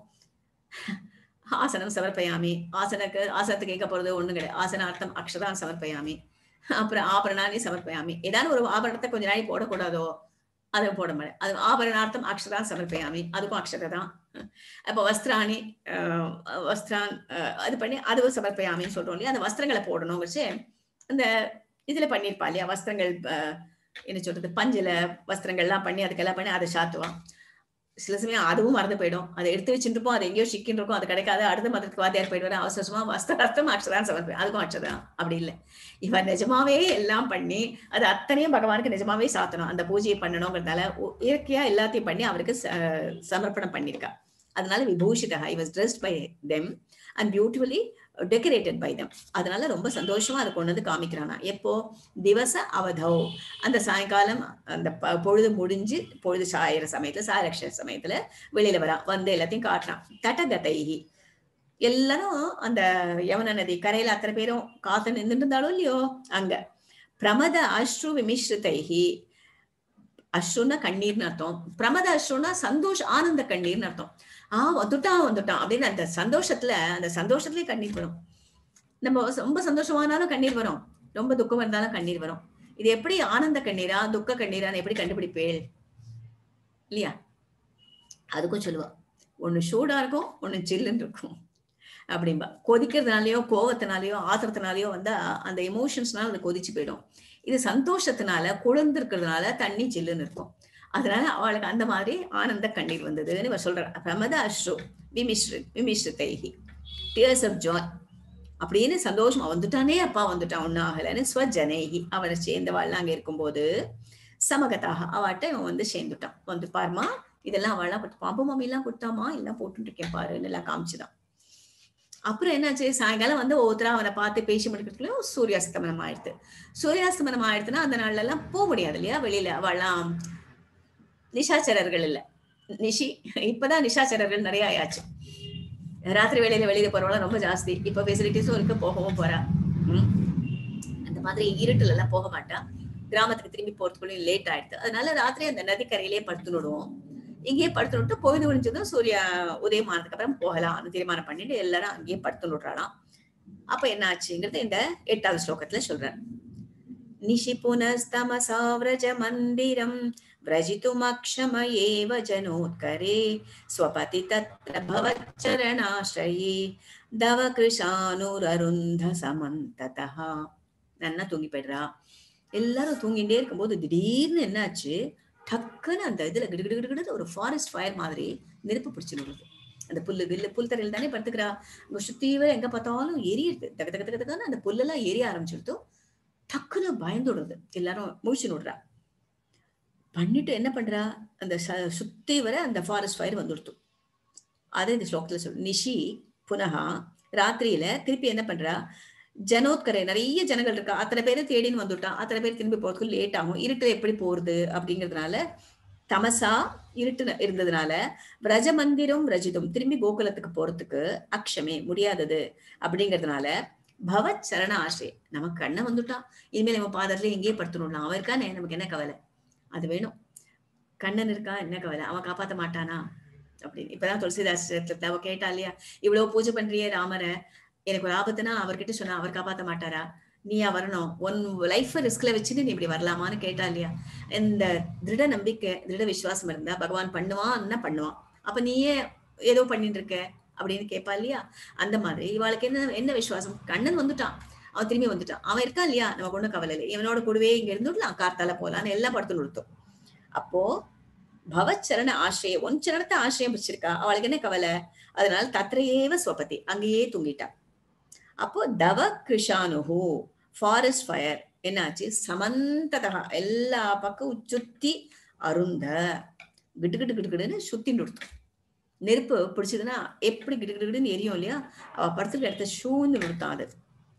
ஆசனம் சமர்ப்பயாமி ஆசனக்கு ஆசனத்துக்கு எங்க போறது ஒண்ணும் கிடையாது ஆசனார்த்தம் அக்ஷதான் சமர்ப்பயாமி அப்புறம் ஆபரணானி சமர்ப்பயாமி ஏதாவது ஒரு ஆபரணத்தை கொஞ்ச நாளைக்கு போடக்கூடாதோ அதை போட மாட்டேன் அது ஆபரணார்த்தம் அக்ஷதான் சமர்ப்பயாமி அதுக்கும் அக்ஷதை தான் அப்போ வஸ்திராணி அஹ், வஸ்திரான் அஹ், அது பண்ணி அதுவும் சமர்ப்பயாமின்னு சொல்றோம் இல்லையா அந்த வஸ்திரங்களை போடணும் வச்சு அந்த இதுல பண்ணிருப்பா இல்லையா வஸ்திரங்கள் அஹ், என்ன சொல்றது பஞ்சுல வஸ்திரங்கள்லாம் பண்ணி அதுக்கெல்லாம் பண்ணி அதை சாத்துவான் சில சமயம் அதுவும் மறந்து போயிடும் அதை எடுத்து வச்சுட்டு இருப்போம் அது எங்கேயோ சிக்கின்னு இருக்கும் அது கிடைக்காது அடுத்த மதத்துக்கு வாத்தியார் போயிட்டு வர அவசரமா வஸ்திரார்த்தம் அக்ஷதான் சமர்ப்பம் அதுக்கும் அக்ஷதான் அப்படி இல்லை இவன் நிஜமாவே எல்லாம் பண்ணி அது அத்தனையும் பகவானுக்கு நிஜமாவே சாத்தணும் அந்த பூஜையை பண்ணணுங்கிறதால ஒ- இயற்கையா எல்லாத்தையும் பண்ணி அவருக்கு ச- சமர்ப்பணம் பண்ணியிருக்கா அதனால விபூஷிதா I was dressed by them and beautifully decorated by them அதனால ரொம்ப சந்தோஷமா அதை கொண்டு வந்து காமிக்கிறானா எப்போ திவச அவதோ அந்த சாயங்காலம் அந்த ப- பொழுது முடிஞ்சு பொழுது சாயிற சமயத்துல சாயரக்ஷ சமயத்துல வெளியில வரா வந்து எல்லாத்தையும் காட்டுறான் தட்டகதைகி எல்லாரும் அந்த யமுன நதி கரையில அத்தனை பேரும் காத்து நின்றுட்டு இருந்தாலும் இல்லையோ அங்க பிரமத அஸ்ரு விமிஸ்ருதைகி அஸ்ருன்னா கண்ணீர்னு அர்த்தம் பிரமத அஸ்ருன்னா சந்தோஷ ஆனந்த கண்ணீர்னு அர்த்தம் ஆ வந்துட்டான் வந்துட்டான் அப்படின்னு அந்த சந்தோஷத்துல அந்த சந்தோஷத்துலயே கண்ணீர் வரும் நம்ம ரொம்ப சந்தோஷமானாலும் கண்ணீர் வரும் ரொம்ப துக்கம் இருந்தாலும் கண்ணீர் வரும் இது எப்படி ஆனந்த கண்ணீரா துக்க கண்ணீரான்னு எப்படி கண்டுபிடிப்பேள் இல்லையா அதுக்கும் சொல்லுவா ஒண்ணு சூடா இருக்கும் ஒண்ணு சில்லுன்னு இருக்கும் அப்படிம்பா கொதிக்கிறதுனாலயோ கோவத்தினாலயோ ஆத்திரத்தினாலயோ வந்தா அந்த எமோஷன்ஸ்னால அது கொதிச்சு போயிடும் இது சந்தோஷத்தினால குளிர்ந்து இருக்கிறதுனால தண்ணி சில்லுன்னு இருக்கும் அதனால அவளுக்கு அந்த மாதிரி ஆனந்த கண்ணீர் வந்ததுன்னு இவர் சொல்றார் பிரமத அஸ்ரு விமிஸ்ரு விமிஸ்ருதைகி டியர்ஸ் ஆஃப் ஜாய் அப்படின்னு சந்தோஷமா வந்துட்டானே அப்பா வந்துட்டான் ஒன்னும் ஆகலைன்னு ஸ்வஜனேகி அவனை சேர்ந்தவாள்லாம் அங்க இருக்கும்போது சமகத்தாக அவட்ட இவன் வந்து சேர்ந்துட்டான் வந்து பாருமா இதெல்லாம் அவள்லாம் கொடுத்து பாம்பு மாமி எல்லாம் கொடுத்தாமா எல்லாம் போட்டுட்டு இருக்கேன் பாருன்னு எல்லாம் காமிச்சுதான் அப்புறம் என்னாச்சு சாயங்காலம் வந்து ஒவ்வொருத்தரா அவனை பார்த்து பேசி முடிக்கிறதுக்குள்ள சூரியாஸ்தமனம் ஆயிடுது சூரியாஸ்தமனம் ஆயிடுதுன்னா அந்த நாள்ல எல்லாம் போக முடியாது இல்லையா வெளியில அவெல்லாம் நிஷாச்சரர்கள் இல்ல நிஷி இப்பதான் நிஷாச்சரர்கள் நிறைய ஆயாச்சு ராத்திரி வேலையில வெளியில போறவங்க ரொம்ப ஜாஸ்தி இப்ப ஃபெசிலிட்டிஸும் இருக்கு போகவும் போறா ம். அந்த மாதிரி இருட்டுல எல்லாம் போக மாட்டா கிராமத்துக்கு திரும்பி போறதுக்குள்ளயும் லேட் ஆயிடுது அதனால ராத்திரி அந்த நதிக்கரையிலேயே படுத்து விடுவோம் இங்கேயே படுத்து விட்டு பொழுது விழிஞ்சதும் சூர்யா உதயம் ஆனதுக்கு அப்புறம் போகலாம் அந்த தீர்மானம் பண்ணிட்டு எல்லாரும் அங்கேயே படுத்து விடுறாளாம் அப்ப என்ன ஆச்சுங்கிறது இந்த எட்டாவது ஸ்லோகத்துல சொல்றார் நிஷி புனஸ்தமசா விரஜ மந்திரம் व्रजितुमक्षम एव जनोत्करे स्वपति तत्र भवच्चरणाश्रये दव कृशानुररुन्ध समन्ततः நன்னா தூங்கி போயிடுறா எல்லாரும் தூங்கிட்டே இருக்கும்போது திடீர்னு என்னாச்சு டக்குன்னு அந்த இதுல கிடு கிடு கிடு கிடு ஒரு ஃபாரஸ்ட் ஃபயர் மாதிரி நெருப்பு பிடிச்சு விடுது அந்த புல்லு வில்லு புல் தரையில் தானே படுத்துக்கிறா அங்க சுத்தீவ எங்க பார்த்தாலும் எரியுது தக தக தக தகன்னு அந்த புல்லெல்லாம் எரிய ஆரம்பிச்சிருத்தோ டக்குன்னு பயந்து விடுறது எல்லாரும் முழிச்சு விடுறா பண்ணிட்டு என்ன பண்றா அந்த ச- சுத்தி வர அந்த ஃபாரஸ்ட் ஃபயர் வந்துடுத்து அதே இந்த ஸ்லோகத்துல சொல்லு நிஷி புனகா ராத்திரியில திருப்பி என்ன பண்றா ஜனோத்கரை நிறைய ஜனங்கள் இருக்கா அத்தனை பேரை தேடின்னு வந்துட்டான் அத்தனை பேர் திரும்பி போறதுக்கு லேட் ஆகும் இருட்டுல எப்படி போறது அப்படிங்கிறதுனால தமசா இருட்டு இருந்ததுனால விரஜ மந்திரம் ரஜிதம் திரும்பி கோகுலத்துக்கு போறதுக்கு அக்ஷமே முடியாதது அப்படிங்கிறதுனால பவத் சரண ஆசை நமக்கு கண்ணை வந்துட்டான் இனிமேல் நம்ம பாதத்துல எங்கேயே படுத்துடணும் அவன் இருக்கானே நமக்கு என்ன கவலை அது வேணும் கண்ணன் இருக்கா என்ன கவலை அவன் காப்பாத்த மாட்டானா அப்படின்னு இப்பதான் துளசிதாஸ் அவ கேட்டா இல்லையா இவ்வளவு பூஜை பண்றியே ராமரை எனக்கு ஒரு ஆபத்துனா அவர்கிட்ட சொன்னா அவர் காப்பாத்த மாட்டாரா நீயா வரணும் உன் லைஃப் ரிஸ்க்ல வச்சுட்டு நீ இப்படி வரலாமான்னு கேட்டா இல்லையா இந்த திருட நம்பிக்கை திருட விசுவாசம் இருந்தா பகவான் பண்ணுவான்னா பண்ணுவான் அப்ப நீயே ஏதோ பண்ணிட்டு இருக்க அப்படின்னு கேட்பா இல்லையா அந்த மாதிரி இவாளுக்கு என்ன என்ன விசுவாசம் கண்ணன் வந்துட்டான் அவன் திரும்பி வந்துட்டான் அவன் இருக்கான் இல்லையா நம்ம ஒண்ணும் கவலை இல்லை இவனோட கூடவே இங்க இருந்துடலாம் கார்த்தால போலான்னு எல்லாம் படுத்து நிறுத்தும் அப்போ பவச்சரண ஆசிரிய ஒன் சரணத்தை ஆசிரியம் வச்சிருக்கா அவளுக்கு என்ன கவலை அதனால தத்ரையேவ ஸ்வபதி அங்கேயே தூங்கிட்டா அப்போ தவ கிருஷானுஹு ஃபாரஸ்ட் ஃபயர் என்னாச்சு சமந்ததா எல்லா பக்கம் சுத்தி அருந்த கிட்டு கிட்டு கிட்டு கிட்டுன்னு சுத்தி நிறுத்தும் நெருப்பு பிடிச்சதுன்னா எப்படி கிட்டு கிட்டு கிட்டுன்னு எரியும் இல்லையா அவ படுத்துருக்க இடத்த சூழ்ந்து நிறுத்தான் அது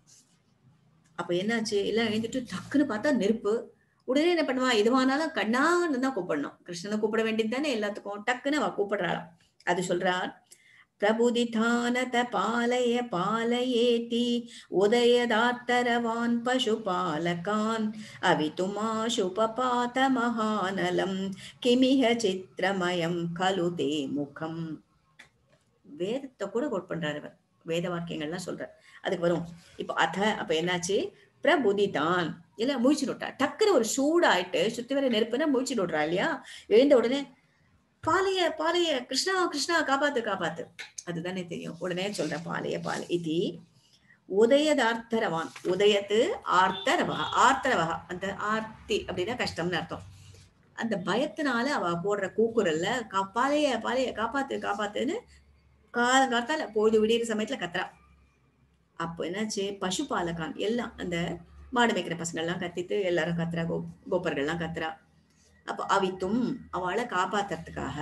அப்ப என்னாச்சு எல்லாம் எழுந்துட்டு டக்குன்னு பார்த்தா நெருப்பு உடனே என்ன பண்ணுவா எதுவானாலும் கண்ணான்னு தான் கூப்பிடணும் கிருஷ்ணனை கூப்பிட வேண்டியது தானே எல்லாத்துக்கும் டக்குன்னு அவ கூப்பிடுறாளாம் அது சொல்றார் பிரபுதிதானத பாலய பாலயேதி உதயதாத்தரவான் பசுபாலகான் அவிதுமாசுபபாத மகானலம் கிமிஹ சித்திரமயம் கலு தே முகம் வேதத்தை கூட கோட் பண்றாரு இவர் வேத வாக்கியங்கள்லாம் சொல்றார் அதுக்கு வரும் இப்போ அத அப்ப என்னாச்சு பிரபுதிதான் இல்ல முழிச்சு விட்டா டக்குன்னு ஒரு சூடாயிட்டு சுத்தி வர நெருப்புனா முழிச்சு விடுறா இல்லையா எழுந்த உடனே பாலைய பாலைய கிருஷ்ணா கிருஷ்ணா காப்பாத்து காப்பாத்து அதுதானே தெரியும் உடனே சொல்ற பாலைய பாலை இது உதயதார்த்தரவான் உதயத்து ஆர்த்தரவா ஆர்த்தரவா அந்த ஆர்த்தி அப்படின்னா கஷ்டம்னு அர்த்தம் அந்த பயத்தினால அவ போடுற கூக்குரல்ல கா பாலைய பாலைய காப்பாத்து காப்பாத்துன்னு காலங்காத்தால பொழுது விடியிற சமயத்துல கத்துறா அப்போ என்னாச்சு பசுபாலகான் எல்லாம் அந்த மாடு மேய்க்கிற பசங்க எல்லாம் கத்திட்டு எல்லாரும் கத்துறா கோ கோப்பர்கள்லாம் கத்துறா அப்போ அவித்தும் அவளை காப்பாத்துறதுக்காக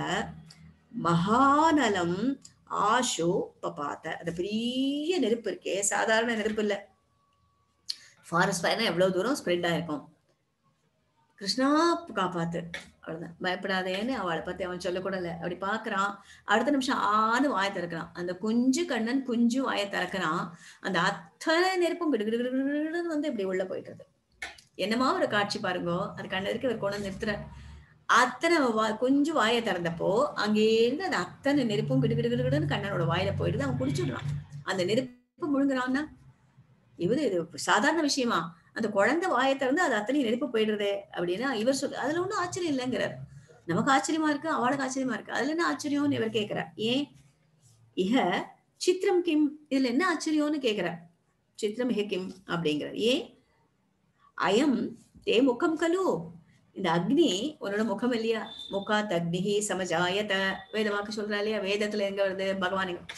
மகாநலம் ஆஷு பபாத்த அந்த பெரிய நெருப்பு இருக்கே சாதாரண நெருப்பு இல்ல ஃபாரஸ்ட் ஃபயர்னா எவ்வளவு தூரம் ஸ்ப்ரெட் ஆயிருக்கும் கிருஷ்ணா காப்பாத்து அவ்வளவுதான் பயப்படாதேன்னு அவளை பத்தி அவன் சொல்லக்கூடல அப்படி பாக்குறான் அடுத்த நிமிஷம் ஆன்னு வாயை திறக்கிறான் அந்த குஞ்சு கண்ணன் குஞ்சு வாயை திறக்கிறான் அந்த அத்தனை நெருப்பும் கிடு கிடு கிடு கிடுன்னு வந்து இப்படி உள்ள போயிட்டுது என்னமா ஒரு காட்சி பாருங்க அது கண்ணதுக்கு இவர் கொண்டு வந்து நிறுத்துற அத்தனை வா- குஞ்சு வாயை திறந்தப்போ அங்கேருந்து அந்த அத்தனை நெருப்பும் கிடு கிடு கிடு கிடுன்னு கண்ணனோட வாயில போயிடுது அவன் குடிச்சுடுறான் அந்த நெருப்பு முழுங்குறான்னா இவரு இது சாதாரண விஷயமா அந்த குழந்தை வாயை திறந்து அது அத்தனை நெருப்பு போயிடுறது அப்படின்னா இவர் சொல் அதுல ஒண்ணும் ஆச்சரியம் இல்லைங்கிறார் நமக்கு ஆச்சரியமா இருக்கு அவளுக்கு ஆச்சரியமா இருக்கு அதுல என்ன ஆச்சரியம்னு இவர் கேட்கிறார் ஏன் இஹ சித்திரம் கிம் இதுல என்ன ஆச்சரியம்னு கேட்கிறார் சித்திரம் இஹ கிம் அப்படிங்கிறார் ஏன் அயம் தே முகம் கலு இந்த அக்னி உன்னோட முகம் இல்லையா முகாத் அக்னிஹி சமஜாயத வேத வாக்கு சொல்றா இல்லையா வேதத்துல எங்க வருது பகவான் எங்க-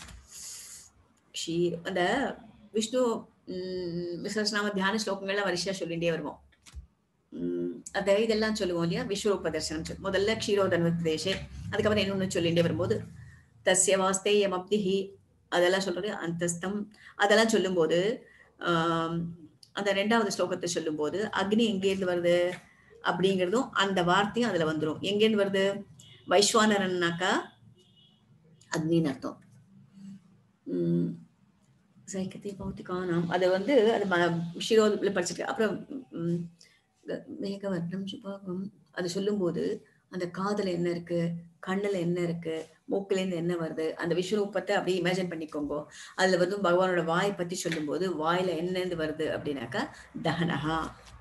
க்ஷீர் அந்த விஷ்ணு உம் விசவசநாம தியான ஸ்லோகங்கள்லாம் வரிசையா சொல்லிட்டே வருவோம் உம் அத இதெல்லாம் சொல்லுவோம் இல்லையா விஸ்வரூப தர்சனம் சொல்லு. முதல்ல க்ஷீரோதன்வத் தேசே அதுக்கப்புறம் இன்னொன்னு சொல்லிட்டே வரும்போது தஸ்ய வாஸ்தேயம் அப்திஹி அதெல்லாம் சொல்றது அந்தஸ்தம் அதெல்லாம் சொல்லும்போது ஆம், அந்த ரெண்டாவது ஸ்லோகத்தை சொல்லும்போது அக்னி எங்கேருந்து வருது அப்படிங்கிறதும் அந்த வார்த்தையும் அதுல வந்துரும் எங்கேருந்து வருது வைஸ்வானரன்னாக்கா அக்னின்னு அர்த்தம் உம் சைக்கத்தை பௌத்திகானாம் அது வந்து அது ம- ஷிரோல படிச்சிருக்கேன் அப்புறம் உம், க- மேகவர்ணம் சுபாகம் அது சொல்லும்போது அந்த காதுல என்ன இருக்கு கண்ணுல என்ன இருக்கு மூக்குல இருந்து என்ன வருது அந்த விஸ்வரூபத்தை அப்படியே இமேஜின் பண்ணிக்கோங்க அதுல வந்து பகவானோட வாயை பத்தி சொல்லும்போது வாயில என்னன்னு வருது அப்படின்னாக்கா தஹனஹா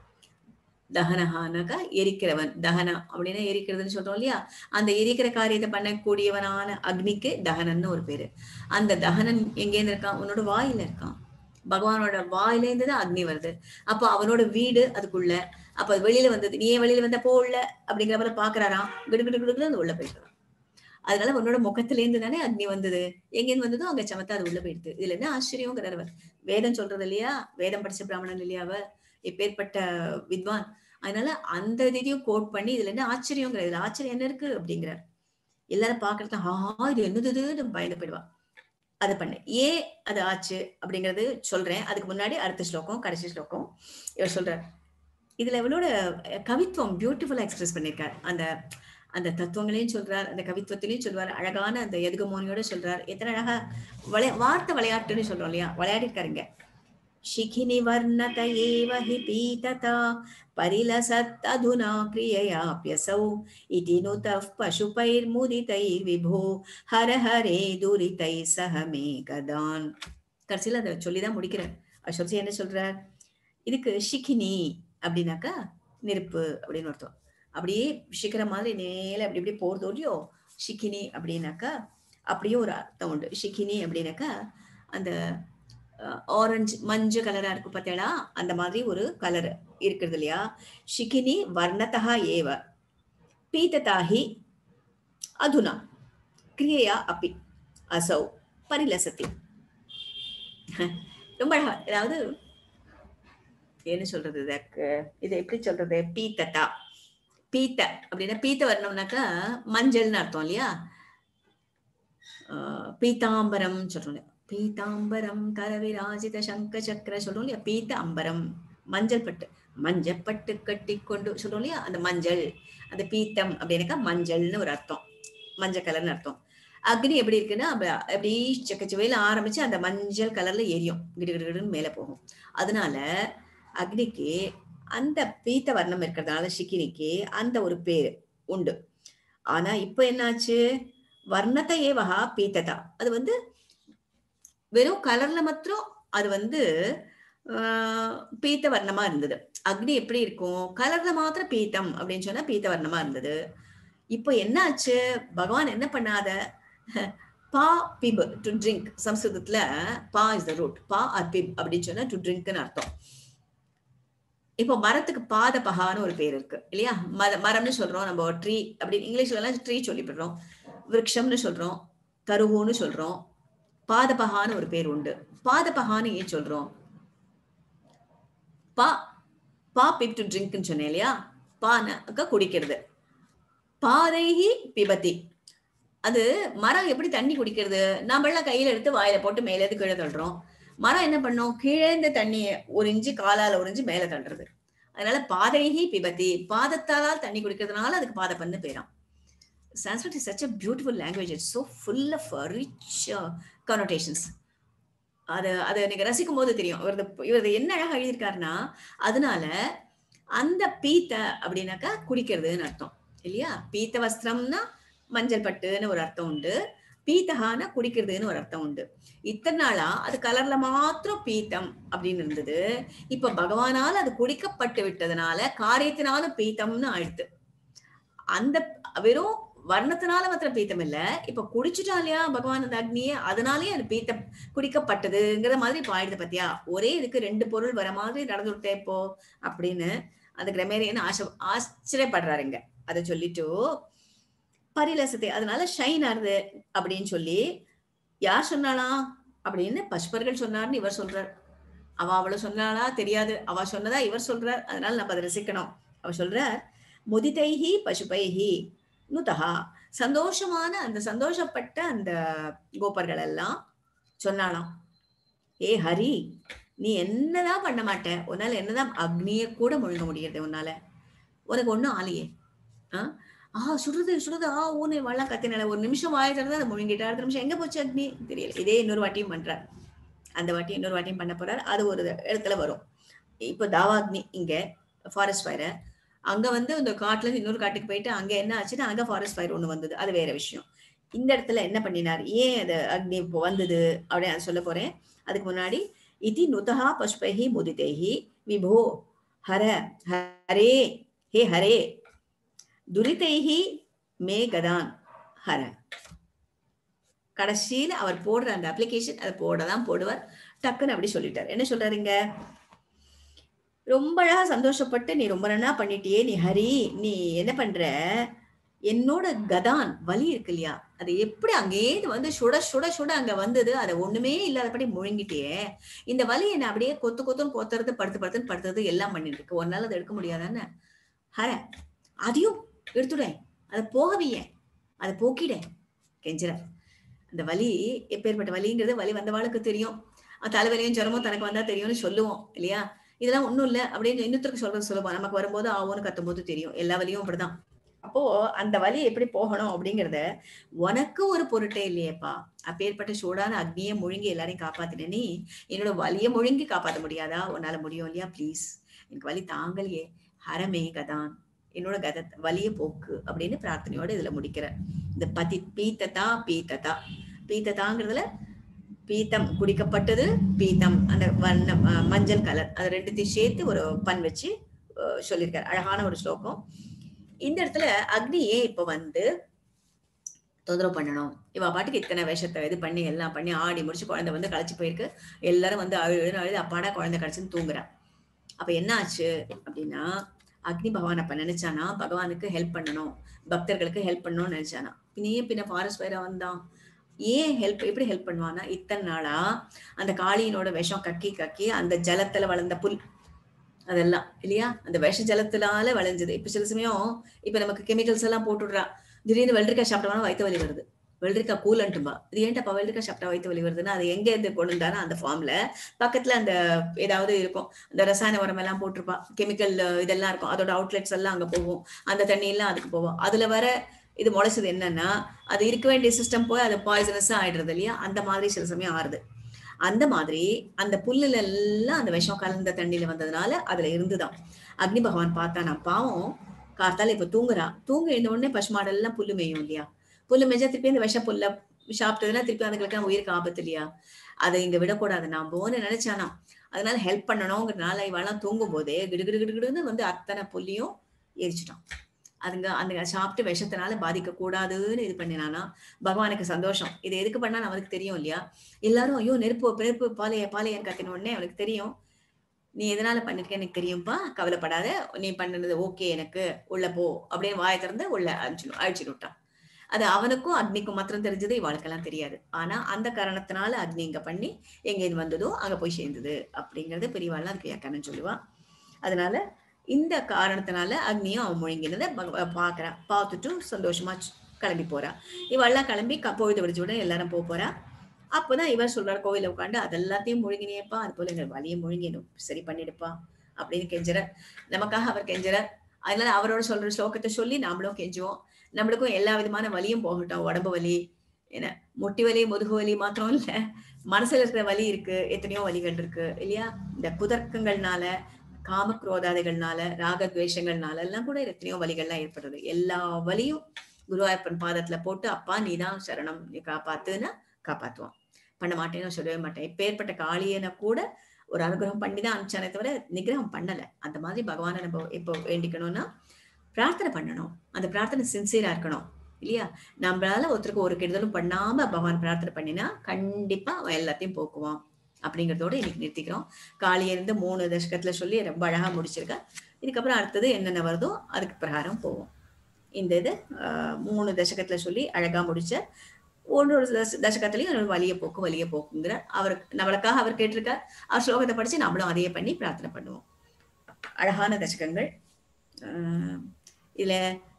தஹனஹானாக்கா எரிக்கிறவன் தஹனா அப்படின்னா எரிக்கிறதுன்னு சொல்றோம் இல்லையா அந்த எரிக்கிற காரியத்தை பண்ணக்கூடியவனான அக்னிக்கு தஹனன்னு ஒரு பேரு அந்த தஹனன் எங்கேருந்து இருக்கான் உன்னோட வாயில இருக்கான் பகவானோட வாயில இருந்து தான் அக்னி வருது அப்ப அவனோட வீடு அதுக்குள்ள அப்ப அது வெளியில வந்தது நீ ஏன் வெளியில வந்த போகல அப்படிங்கிற மாதிரி பாக்குறாராம் கிடு கிடு கிடுன்னு அது உள்ள போயிருக்கலாம் அதனால உன்னோட முகத்துல இருந்து தானே அக்னி வந்தது எங்கேருந்து வந்ததோ அங்க சமத்தா அது உள்ள போயிடுது இதுல என்ன ஆச்சரியங்கிறார் அவர் வேதம் சொல்றது இல்லையா வேதம் படிச்ச பிராமணன் இல்லையா அவ இப்பேற்பட்ட வித்வான் அதனால அந்த இதையும் கோட் பண்ணி இதுல என்ன ஆச்சரியங்கிற இதுல ஆச்சரியம் என்ன இருக்கு அப்படிங்கிறார் எல்லாரும் பாக்குறது ஆ இது என்னதுன்னு பயந்து போயிடுவா அதை பண்ண ஏன் அது ஆச்சு அப்படிங்கறது சொல்றேன் அதுக்கு முன்னாடி அடுத்த ஸ்லோகம் கடைசி ஸ்லோகம் இவர் சொல்றார் இதுல இவளோட கவித்துவம் பியூட்டிஃபுல்லா எக்ஸ்பிரஸ் பண்ணிருக்கார் அந்த அந்த தத்துவங்களையும் சொல்றார் அந்த கவித்துவத்திலையும் சொல்றார் அழகான அந்த எதுகமோனியோட சொல்றார் எத்தனை அழகா விளையா வார்த்தை விளையாட்டுன்னு சொல்றோம் இல்லையா விளையாடிருக்காருங்க शिखिनि वर्णत एव हि पीतता परिलसत्तधुना क्रिययाप्यसौ इति नुतः पशुपैर्मुदितैर्विभो हर हरे दुरितैः सह मे गदान् கடைசியில் அதை சொல்லிதான் முடிக்கிறார் அசோசி என்ன சொல்றார் இதுக்கு ஷிகினி அப்படின்னாக்கா நெருப்பு அப்படின்னு அர்த்தம் அப்படியே சிக்கிற மாதிரி நேல அப்படி இப்படி போறது இல்லையோ ஷிகினி அப்படின்னாக்கா அப்படியே ஒரு அர்த்தம் உண்டு ஷிகினி அப்படின்னாக்கா அந்த ஆரஞ்சு மஞ்சள் கலரா இருக்கு பார்த்தேடா அந்த மாதிரி ஒரு கலர் இருக்கிறது இல்லையா ஷிகினி வர்ணதா ஏவ பீததாஹி அதுனா கிரியையா அப்பி அசௌ பரிலசத்தி ரொம்ப அழகா அதாவது என்ன சொல்றது இதற்கு இதை எப்படி சொல்றது பீத்ததா பீத்த அப்படின்னா பீத்த வரணும்னாக்கா மஞ்சள்னு அர்த்தம் இல்லையா ஆஹ் பீதாம்பரம் சொல்றோம் இல்லையா பீதாம்பரம் கரவிராஜித சங்க சக்கர சொல்றோம் இல்லையா பீத்த அம்பரம் மஞ்சள் பட்டு மஞ்சள் பட்டு கட்டி கொண்டு சொல்றோம் இல்லையா அந்த மஞ்சள் அந்த பீத்தம் அப்படின்னாக்கா மஞ்சள்னு ஒரு அர்த்தம் மஞ்சள் கலர்னு அர்த்தம் அக்னி எப்படி இருக்குன்னா அப்ப- அப்படி செக்கச்சுவையில ஆரம்பிச்சு அந்த மஞ்சள் கலர்ல எரியும் கிடு கிடு கிடுன்னு மேல போகும் அதனால அக்னிக்கு அந்த பீத்த வர்ணம் இருக்கிறதுனால சிக்கினிக்கு அந்த ஒரு பேரு உண்டு ஆனா இப்ப என்னாச்சு வர்ணத்தை ஏவகா பீத்ததா அது வந்து வெறும் கலர்ல மாத்திரம் அது வந்து ஆஹ், பீத்த வர்ணமா இருந்தது அக்னி எப்படி இருக்கும் கலர்ல மாத்திரம் பீத்தம் அப்படின்னு சொன்னா பீத்த வர்ணமா இருந்தது இப்போ என்ன ஆச்சு பகவான் என்ன பண்ணாத பா பிப் டு ட்ரிங்க் சம்ஸ்கிருதத்துல பா இஸ் த ரூட் பா ஆர் பிப் அப்படின்னு சொன்னா டு ட்ரிங்க்னு அர்த்தம் இப்போ மரத்துக்கு பாத பகான்னு ஒரு பேர் இருக்கு இல்லையா மர மரம்னு சொல்றோம் நம்ம ட்ரீ அப்படி இங்கிலீஷ்ல எல்லாம் ட்ரீ சொல்லிவிடுறோம் விருட்சம்னு சொல்றோம் தருவோன்னு சொல்றோம் பாதபகான்னு ஒரு பேர் உண்டு பாதபகான்னு ஏன் சொல்றோம் பா பா பிப் டு ட்ரிங்க்னு சொன்னேன் இல்லையா பானாக்க குடிக்கிறது பாதைகி பிபதி அது மரம் எப்படி தண்ணி குடிக்கிறது நாமெல்லாம் கையில எடுத்து வாயில போட்டு மேல இருந்து கீழே தள்ளுறோம் மரம் என்ன பண்ணும் கீழே இருந்து தண்ணியை உறிஞ்சி காலால உறிஞ்சி மேல தள்ளுறது அதனால பாதைகி பிபதி பாதத்தாலால் தண்ணி குடிக்கிறதுனால அதுக்கு பாதப்பன்னு பேராம் Sanskrit is such a beautiful language. It's so full of uh, rich uh, connotations. அது அதை நீங்க ரசிக்கும் போது தெரியும் இவரது இவரது என்ன அழகா எழுதியிருக்காருன்னா அதனால அந்த பீத்த அப்படின்னாக்கா குடிக்கிறதுன்னு அர்த்தம் இல்லையா பீத்த வஸ்திரம்னா மஞ்சள் பட்டுன்னு ஒரு அர்த்தம் உண்டு பீத்தகான குடிக்கிறதுன்னு ஒரு அர்த்தம் உண்டு இத்தனை நாளா அது கலர்ல மாத்திரம் பீத்தம் அப்படின்னு இருந்தது இப்ப பகவானால அது குடிக்கப்பட்டு விட்டதுனால காரியத்தினால பீத்தம்னு ஆயிடுது அந்த வெறும் வர்ணத்தினால மாத்திரம் பீத்தம் இல்ல இப்ப குடிச்சுட்டா இல்லையா பகவான் அந்த அக்னியே அதனாலயே அது பீத்தம் குடிக்கப்பட்டதுங்கிற மாதிரி இப்ப ஆயிடுது பாத்தியா ஒரே இதுக்கு ரெண்டு பொருள் வர மாதிரி நடந்து விட்டே இப்போ அப்படின்னு அந்த கிரமேரியன் ஆச ஆச்சரியப்படுறாருங்க அதை சொல்லிட்டு பரிலசத்தை அதனால ஷைன் ஆறுது அப்படின்னு சொல்லி யார் சொன்னாலாம் அப்படின்னு பஷ்பர்கள் சொன்னார்னு இவர் சொல்றார் அவ அவள சொன்னாளா தெரியாது அவ சொன்னதா இவர் சொல்றார் அதனால நம்ம அதை ரசிக்கணும் அவ சொல்றார் முதிதைஹி பசுபைஹி நுதஹா சந்தோஷமான அந்த சந்தோஷப்பட்ட அந்த கோபர்கள் எல்லாம் சொன்னாலாம் ஏ ஹரி நீ என்னதான் பண்ண மாட்ட உன்னால என்னதான் அக்னிய கூட முழுங்க முடியறது உன்னால உனக்கு ஒண்ணும் ஆலையே ஆ ஆ சுடுது சுடுது ஆ ஊனு வள்ளம் கத்தினால ஒரு நிமிஷம் வாயை திறந்து அதை முழுங்கிட்டா அடுத்த நிமிஷம் எங்க போச்சு அக்னி தெரியல இதே இன்னொரு வாட்டியும் பண்றார் அந்த வாட்டி இன்னொரு வாட்டியும் பண்ண போறார் அது ஒரு இடத்துல வரும் இப்போ தாவாக்னி இங்க ஃபாரஸ்ட் ஃபயரை அங்க வந்து இந்த காட்டுல இருந்து இன்னொரு காட்டுக்கு போயிட்டு அங்க என்ன ஆச்சுன்னா அங்க ஃபாரஸ்ட் ஃபயர் ஒண்ணு வந்தது அது வேற விஷயம் இந்த இடத்துல என்ன பண்ணினார் ஏன் அது அக்னி இப்போ வந்தது அப்படின்னு நான் சொல்ல போறேன் அதுக்கு முன்னாடி இதி நுதா பஷ்பைஹி முதிதைஹி விபோ ஹர ஹரே ஹே ஹரே துரிதைஹி மே கதான் ஹர கடைசியில அவர் போடுற அந்த அப்ளிகேஷன் அதை போட தான் போடுவார் டக்குன்னு அப்படி சொல்லிட்டார் என்ன சொல்றாருங்க ரொம்ப அழகா சந்தோஷப்பட்டு நீ ரொம்ப நல்லா பண்ணிட்டியே நீ ஹரி நீ என்ன பண்ற என்னோட கதான் வலி இருக்கு இல்லையா அது எப்படி அங்கேயிருந்து வந்து சுட சுட சுட அங்க வந்தது அதை ஒண்ணுமே இல்லாதபடி முழுங்கிட்டியே இந்த வலி என்ன அப்படியே கொத்து கொத்துன்னு கொத்துறது படுத்து படுத்துன்னு படுத்துறது எல்லாம் பண்ணிட்டு இருக்கு ஒரு நாள் அதை எடுக்க முடியாதானே ஹர அதையும் எடுத்துடேன் அதை போகவியே அதை போக்கிடேன் கெஞ்சுற அந்த வலி எப்பேற்பட்ட வலிங்கிறது வலி வந்தவாளுக்கு தெரியும் அஹ் தலைவலியும் ஜுரமும் தனக்கு வந்தா தெரியும்னு சொல்லுவோம் இல்லையா இதெல்லாம் ஒண்ணும் இல்ல அப்படின்னு இன்னொருத்தருக்கு சொல்றது சொல்லுவோம் நமக்கு வரும்போது ஆவோன்னு கத்தும் போது தெரியும் எல்லா வலியும் அப்படிதான் அப்போ அந்த வலி எப்படி போகணும் அப்படிங்கறத உனக்கு ஒரு பொருட்டே இல்லையேப்பா அப்பேற்பட்ட சூடான அக்னியை முழுங்கி எல்லாரையும் காப்பாத்தின நீ என்னோட வலியை முழுங்கி காப்பாத்த முடியாதா உன்னால முடியும் இல்லையா ப்ளீஸ் எனக்கு வலி தாங்கலையே ஹரமே கதான் என்னோட கத வலிய போக்கு அப்படின்னு பிரார்த்தனையோட இதுல முடிக்கிற இந்த பதி பீத்ததா பீத்ததா பீத்ததாங்கிறதுல பீத்தம் குடிக்கப்பட்டது பீத்தம் அந்த வண்ணம் அஹ், மஞ்சள் கலர் அது ரெண்டுத்தையும் சேர்த்து ஒரு பண் வச்சு அஹ், சொல்லியிருக்காரு அழகான ஒரு ஸ்லோகம் இந்த இடத்துல அக்னியே இப்ப வந்து தொந்தரவு பண்ணணும் இவ பாட்டுக்கு இத்தனை வேஷத்தை இது பண்ணி எல்லாம் பண்ணி ஆடி முடிச்சு குழந்தை வந்து களைச்சு போயிருக்கு எல்லாரும் வந்து அழுது அழுது அப்பாடா குழந்தை கழிச்சுன்னு தூங்குறா அப்ப என்ன ஆச்சு அப்படின்னா அக்னி பகவான் அப்ப நினைச்சானா பகவானுக்கு ஹெல்ப் பண்ணணும் பக்தர்களுக்கு ஹெல்ப் பண்ணணும்னு நினைச்சானா பின்னையே பின்ன ஃபாரஸ்ட் ஃபயரா வந்தான் ஏன் ஹெல்ப் எப்படி ஹெல்ப் பண்ணுவானா இத்தனை நாளா அந்த காளியினோட விஷம் கக்கி கக்கி அந்த ஜலத்துல வளர்ந்த புல் அதெல்லாம் இல்லையா அந்த விஷ ஜலத்தினால விளைஞ்சது இப்ப சில சமயம் இப்ப நமக்கு கெமிக்கல்ஸ் எல்லாம் போட்டுடுறா திடீர்னு வெள்ளரிக்காய் சாப்பிட்டோம்னா வயிற்று வலி வருது வெள்ளரிக்காய் கூலன்ட்டும்பா இது ஏன்டப்பா வெள்ளரிக்காய் சாப்பிட்டா வயிற்று வலி வருதுன்னா அது எங்க இருந்து கொண்டு வந்தாலும் அந்த ஃபார்ம்ல பக்கத்துல அந்த ஏதாவது இருக்கும் அந்த ரசாயன உரம் எல்லாம் போட்டிருப்பா கெமிக்கல் இதெல்லாம் இருக்கும் அதோட அவுட்லெட்ஸ் எல்லாம் அங்க போகும் அந்த தண்ணி எல்லாம் அதுக்கு போகும் அதுல வர இது முளைச்சது என்னன்னா அது இருக்க வேண்டிய சிஸ்டம் போய் அது பாய்சனஸா ஆயிடுறது இல்லையா அந்த மாதிரி சில சமயம் ஆறுது அந்த மாதிரி அந்த புல்லுல எல்லாம் அந்த விஷம் கலந்த தண்ணியில வந்ததுனால அதுல இருந்துதான் அக்னி பகவான் பார்த்தானா பாவம் காத்தால இப்ப தூங்குறா தூங்க எழுந்த உடனே பசுமாடெல்லாம் புல்லு மேயும் இல்லையா புல்லு மேய்ச்சா திருப்பி அந்த விஷ புல்ல சாப்பிட்டதுன்னா திருப்பி அதுங்களுக்கு உயிருக்கு ஆபத்து இல்லையா அதை இங்க விடக்கூடாது நான் போன்னு நினைச்சானா அதனால ஹெல்ப் பண்ணணுங்கிறதுனால இவெல்லாம் தூங்கும் போதே கிடு கிடு கிடு கிடுன்னு வந்து அத்தனை புல்லியும் எரிச்சிட்டான் அதுங்க அந்த சாப்பிட்டு விஷத்தினால பாதிக்க கூடாதுன்னு இது பண்ணினானா பகவானுக்கு சந்தோஷம் இது எதுக்கு பண்ணா அவனுக்கு தெரியும் இல்லையா எல்லாரும் ஐயோ நெருப்பு நெருப்பு பாலைய பாலையன்னு கத்தின உடனே அவனுக்கு தெரியும் நீ எதனால பண்ணிருக்க எனக்கு தெரியும்பா கவலைப்படாத நீ பண்ணது ஓகே எனக்கு உள்ள போ அப்படின்னு வாயை திறந்து உள்ள அழிச்சு அழிச்சுட்டு விட்டான் அது அவனுக்கும் அக்னிக்கும் மாத்திரம் தெரிஞ்சது இவாளுக்கெல்லாம் தெரியாது ஆனா அந்த காரணத்தினால அக்னி இங்க பண்ணி எங்க இது வந்ததோ அங்க போய் சேர்ந்தது அப்படிங்கறது பெரியவாள் அதுக்கு வியாக்கியானம் சொல்லுவா அதனால இந்த காரணத்தினால அக்னியும் அவன் முழுங்கினதை பகவ- பார்க்கறா பார்த்துட்டு சந்தோஷமா சு- கிளம்பி போறா இவெல்லாம் கிளம்பி க- பொழுது விடிச்சு விட எல்லாரும் போக போறா அப்பதான் இவர் சொல்றாரு கோவில உட்காந்து அதெல்லாத்தையும் முழுங்கினேப்பா அது போல எங்க வலியை முழுங்கிடும் சரி பண்ணிடுப்பா அப்படின்னு கெஞ்சுறார் நமக்காக அவர் கெஞ்சுறார் அதனால அவரோட சொல்ற ஸ்லோகத்தை சொல்லி நாமளும் கெஞ்சுவோம் நம்மளுக்கும் எல்லா விதமான வலியும் போகட்டும் உடம்பு வலி என்ன முட்டி வலி முதுகு வலி மாத்திரம் இல்ல மனசுல இருக்கிற வலி இருக்கு எத்தனையோ வலிகள் இருக்கு இல்லையா இந்த குதர்க்கங்கள்னால காமக்ரோதாதைகள்னால ராக துவேஷங்கள்னால எல்லாம் கூட எத்தனையோ வலிகள்லாம் ஏற்படுறது எல்லா வலியும் குருவாயூரப்பன் பாதத்துல போட்டு அப்பா நீதான் சரணம் நீ காப்பாத்துன்னா காப்பாத்துவான் பண்ண மாட்டேன்னு சொல்லவே மாட்டேன் இப்பேற்பட்ட காளியனை கூட ஒரு அனுகிரகம் பண்ணி தான் அனுப்பிச்சானே தவிர நிகிரகம் பண்ணல அந்த மாதிரி பகவானை நம்ம இப்போ வேண்டிக்கணும்னா பிரார்த்தனை பண்ணணும் அந்த பிரார்த்தனை சின்சியரா இருக்கணும் இல்லையா நம்மளால ஒருத்தருக்கு ஒரு கெடுதலும் பண்ணாம பகவான் பிரார்த்தனை பண்ணினா கண்டிப்பா அவன் எல்லாத்தையும் போக்குவான் அப்படிங்கறதோட இன்னைக்கு நிறுத்திக்கிறோம் காளிய இருந்து மூணு தசகத்துல சொல்லி ரொம்ப அழகா முடிச்சிருக்கா இதுக்கப்புறம் அடுத்தது என்னென்ன வருதோ அதுக்கு பிரகாரம் போவோம் இந்த இது ஆஹ், மூணு தசகத்துல சொல்லி அழகா முடிச்ச ஒரு ஒரு தச தசகத்துலயும் ஒரு வலிய போக்கு வலிய போக்குங்கிற அவர் நம்மளுக்காக அவர் கேட்டிருக்கார் அவர் ஸ்லோகத்தை படிச்சு நம்மளும் அதையே பண்ணி பிரார்த்தனை பண்ணுவோம் அழகான தசகங்கள் ஆஹ், இதுல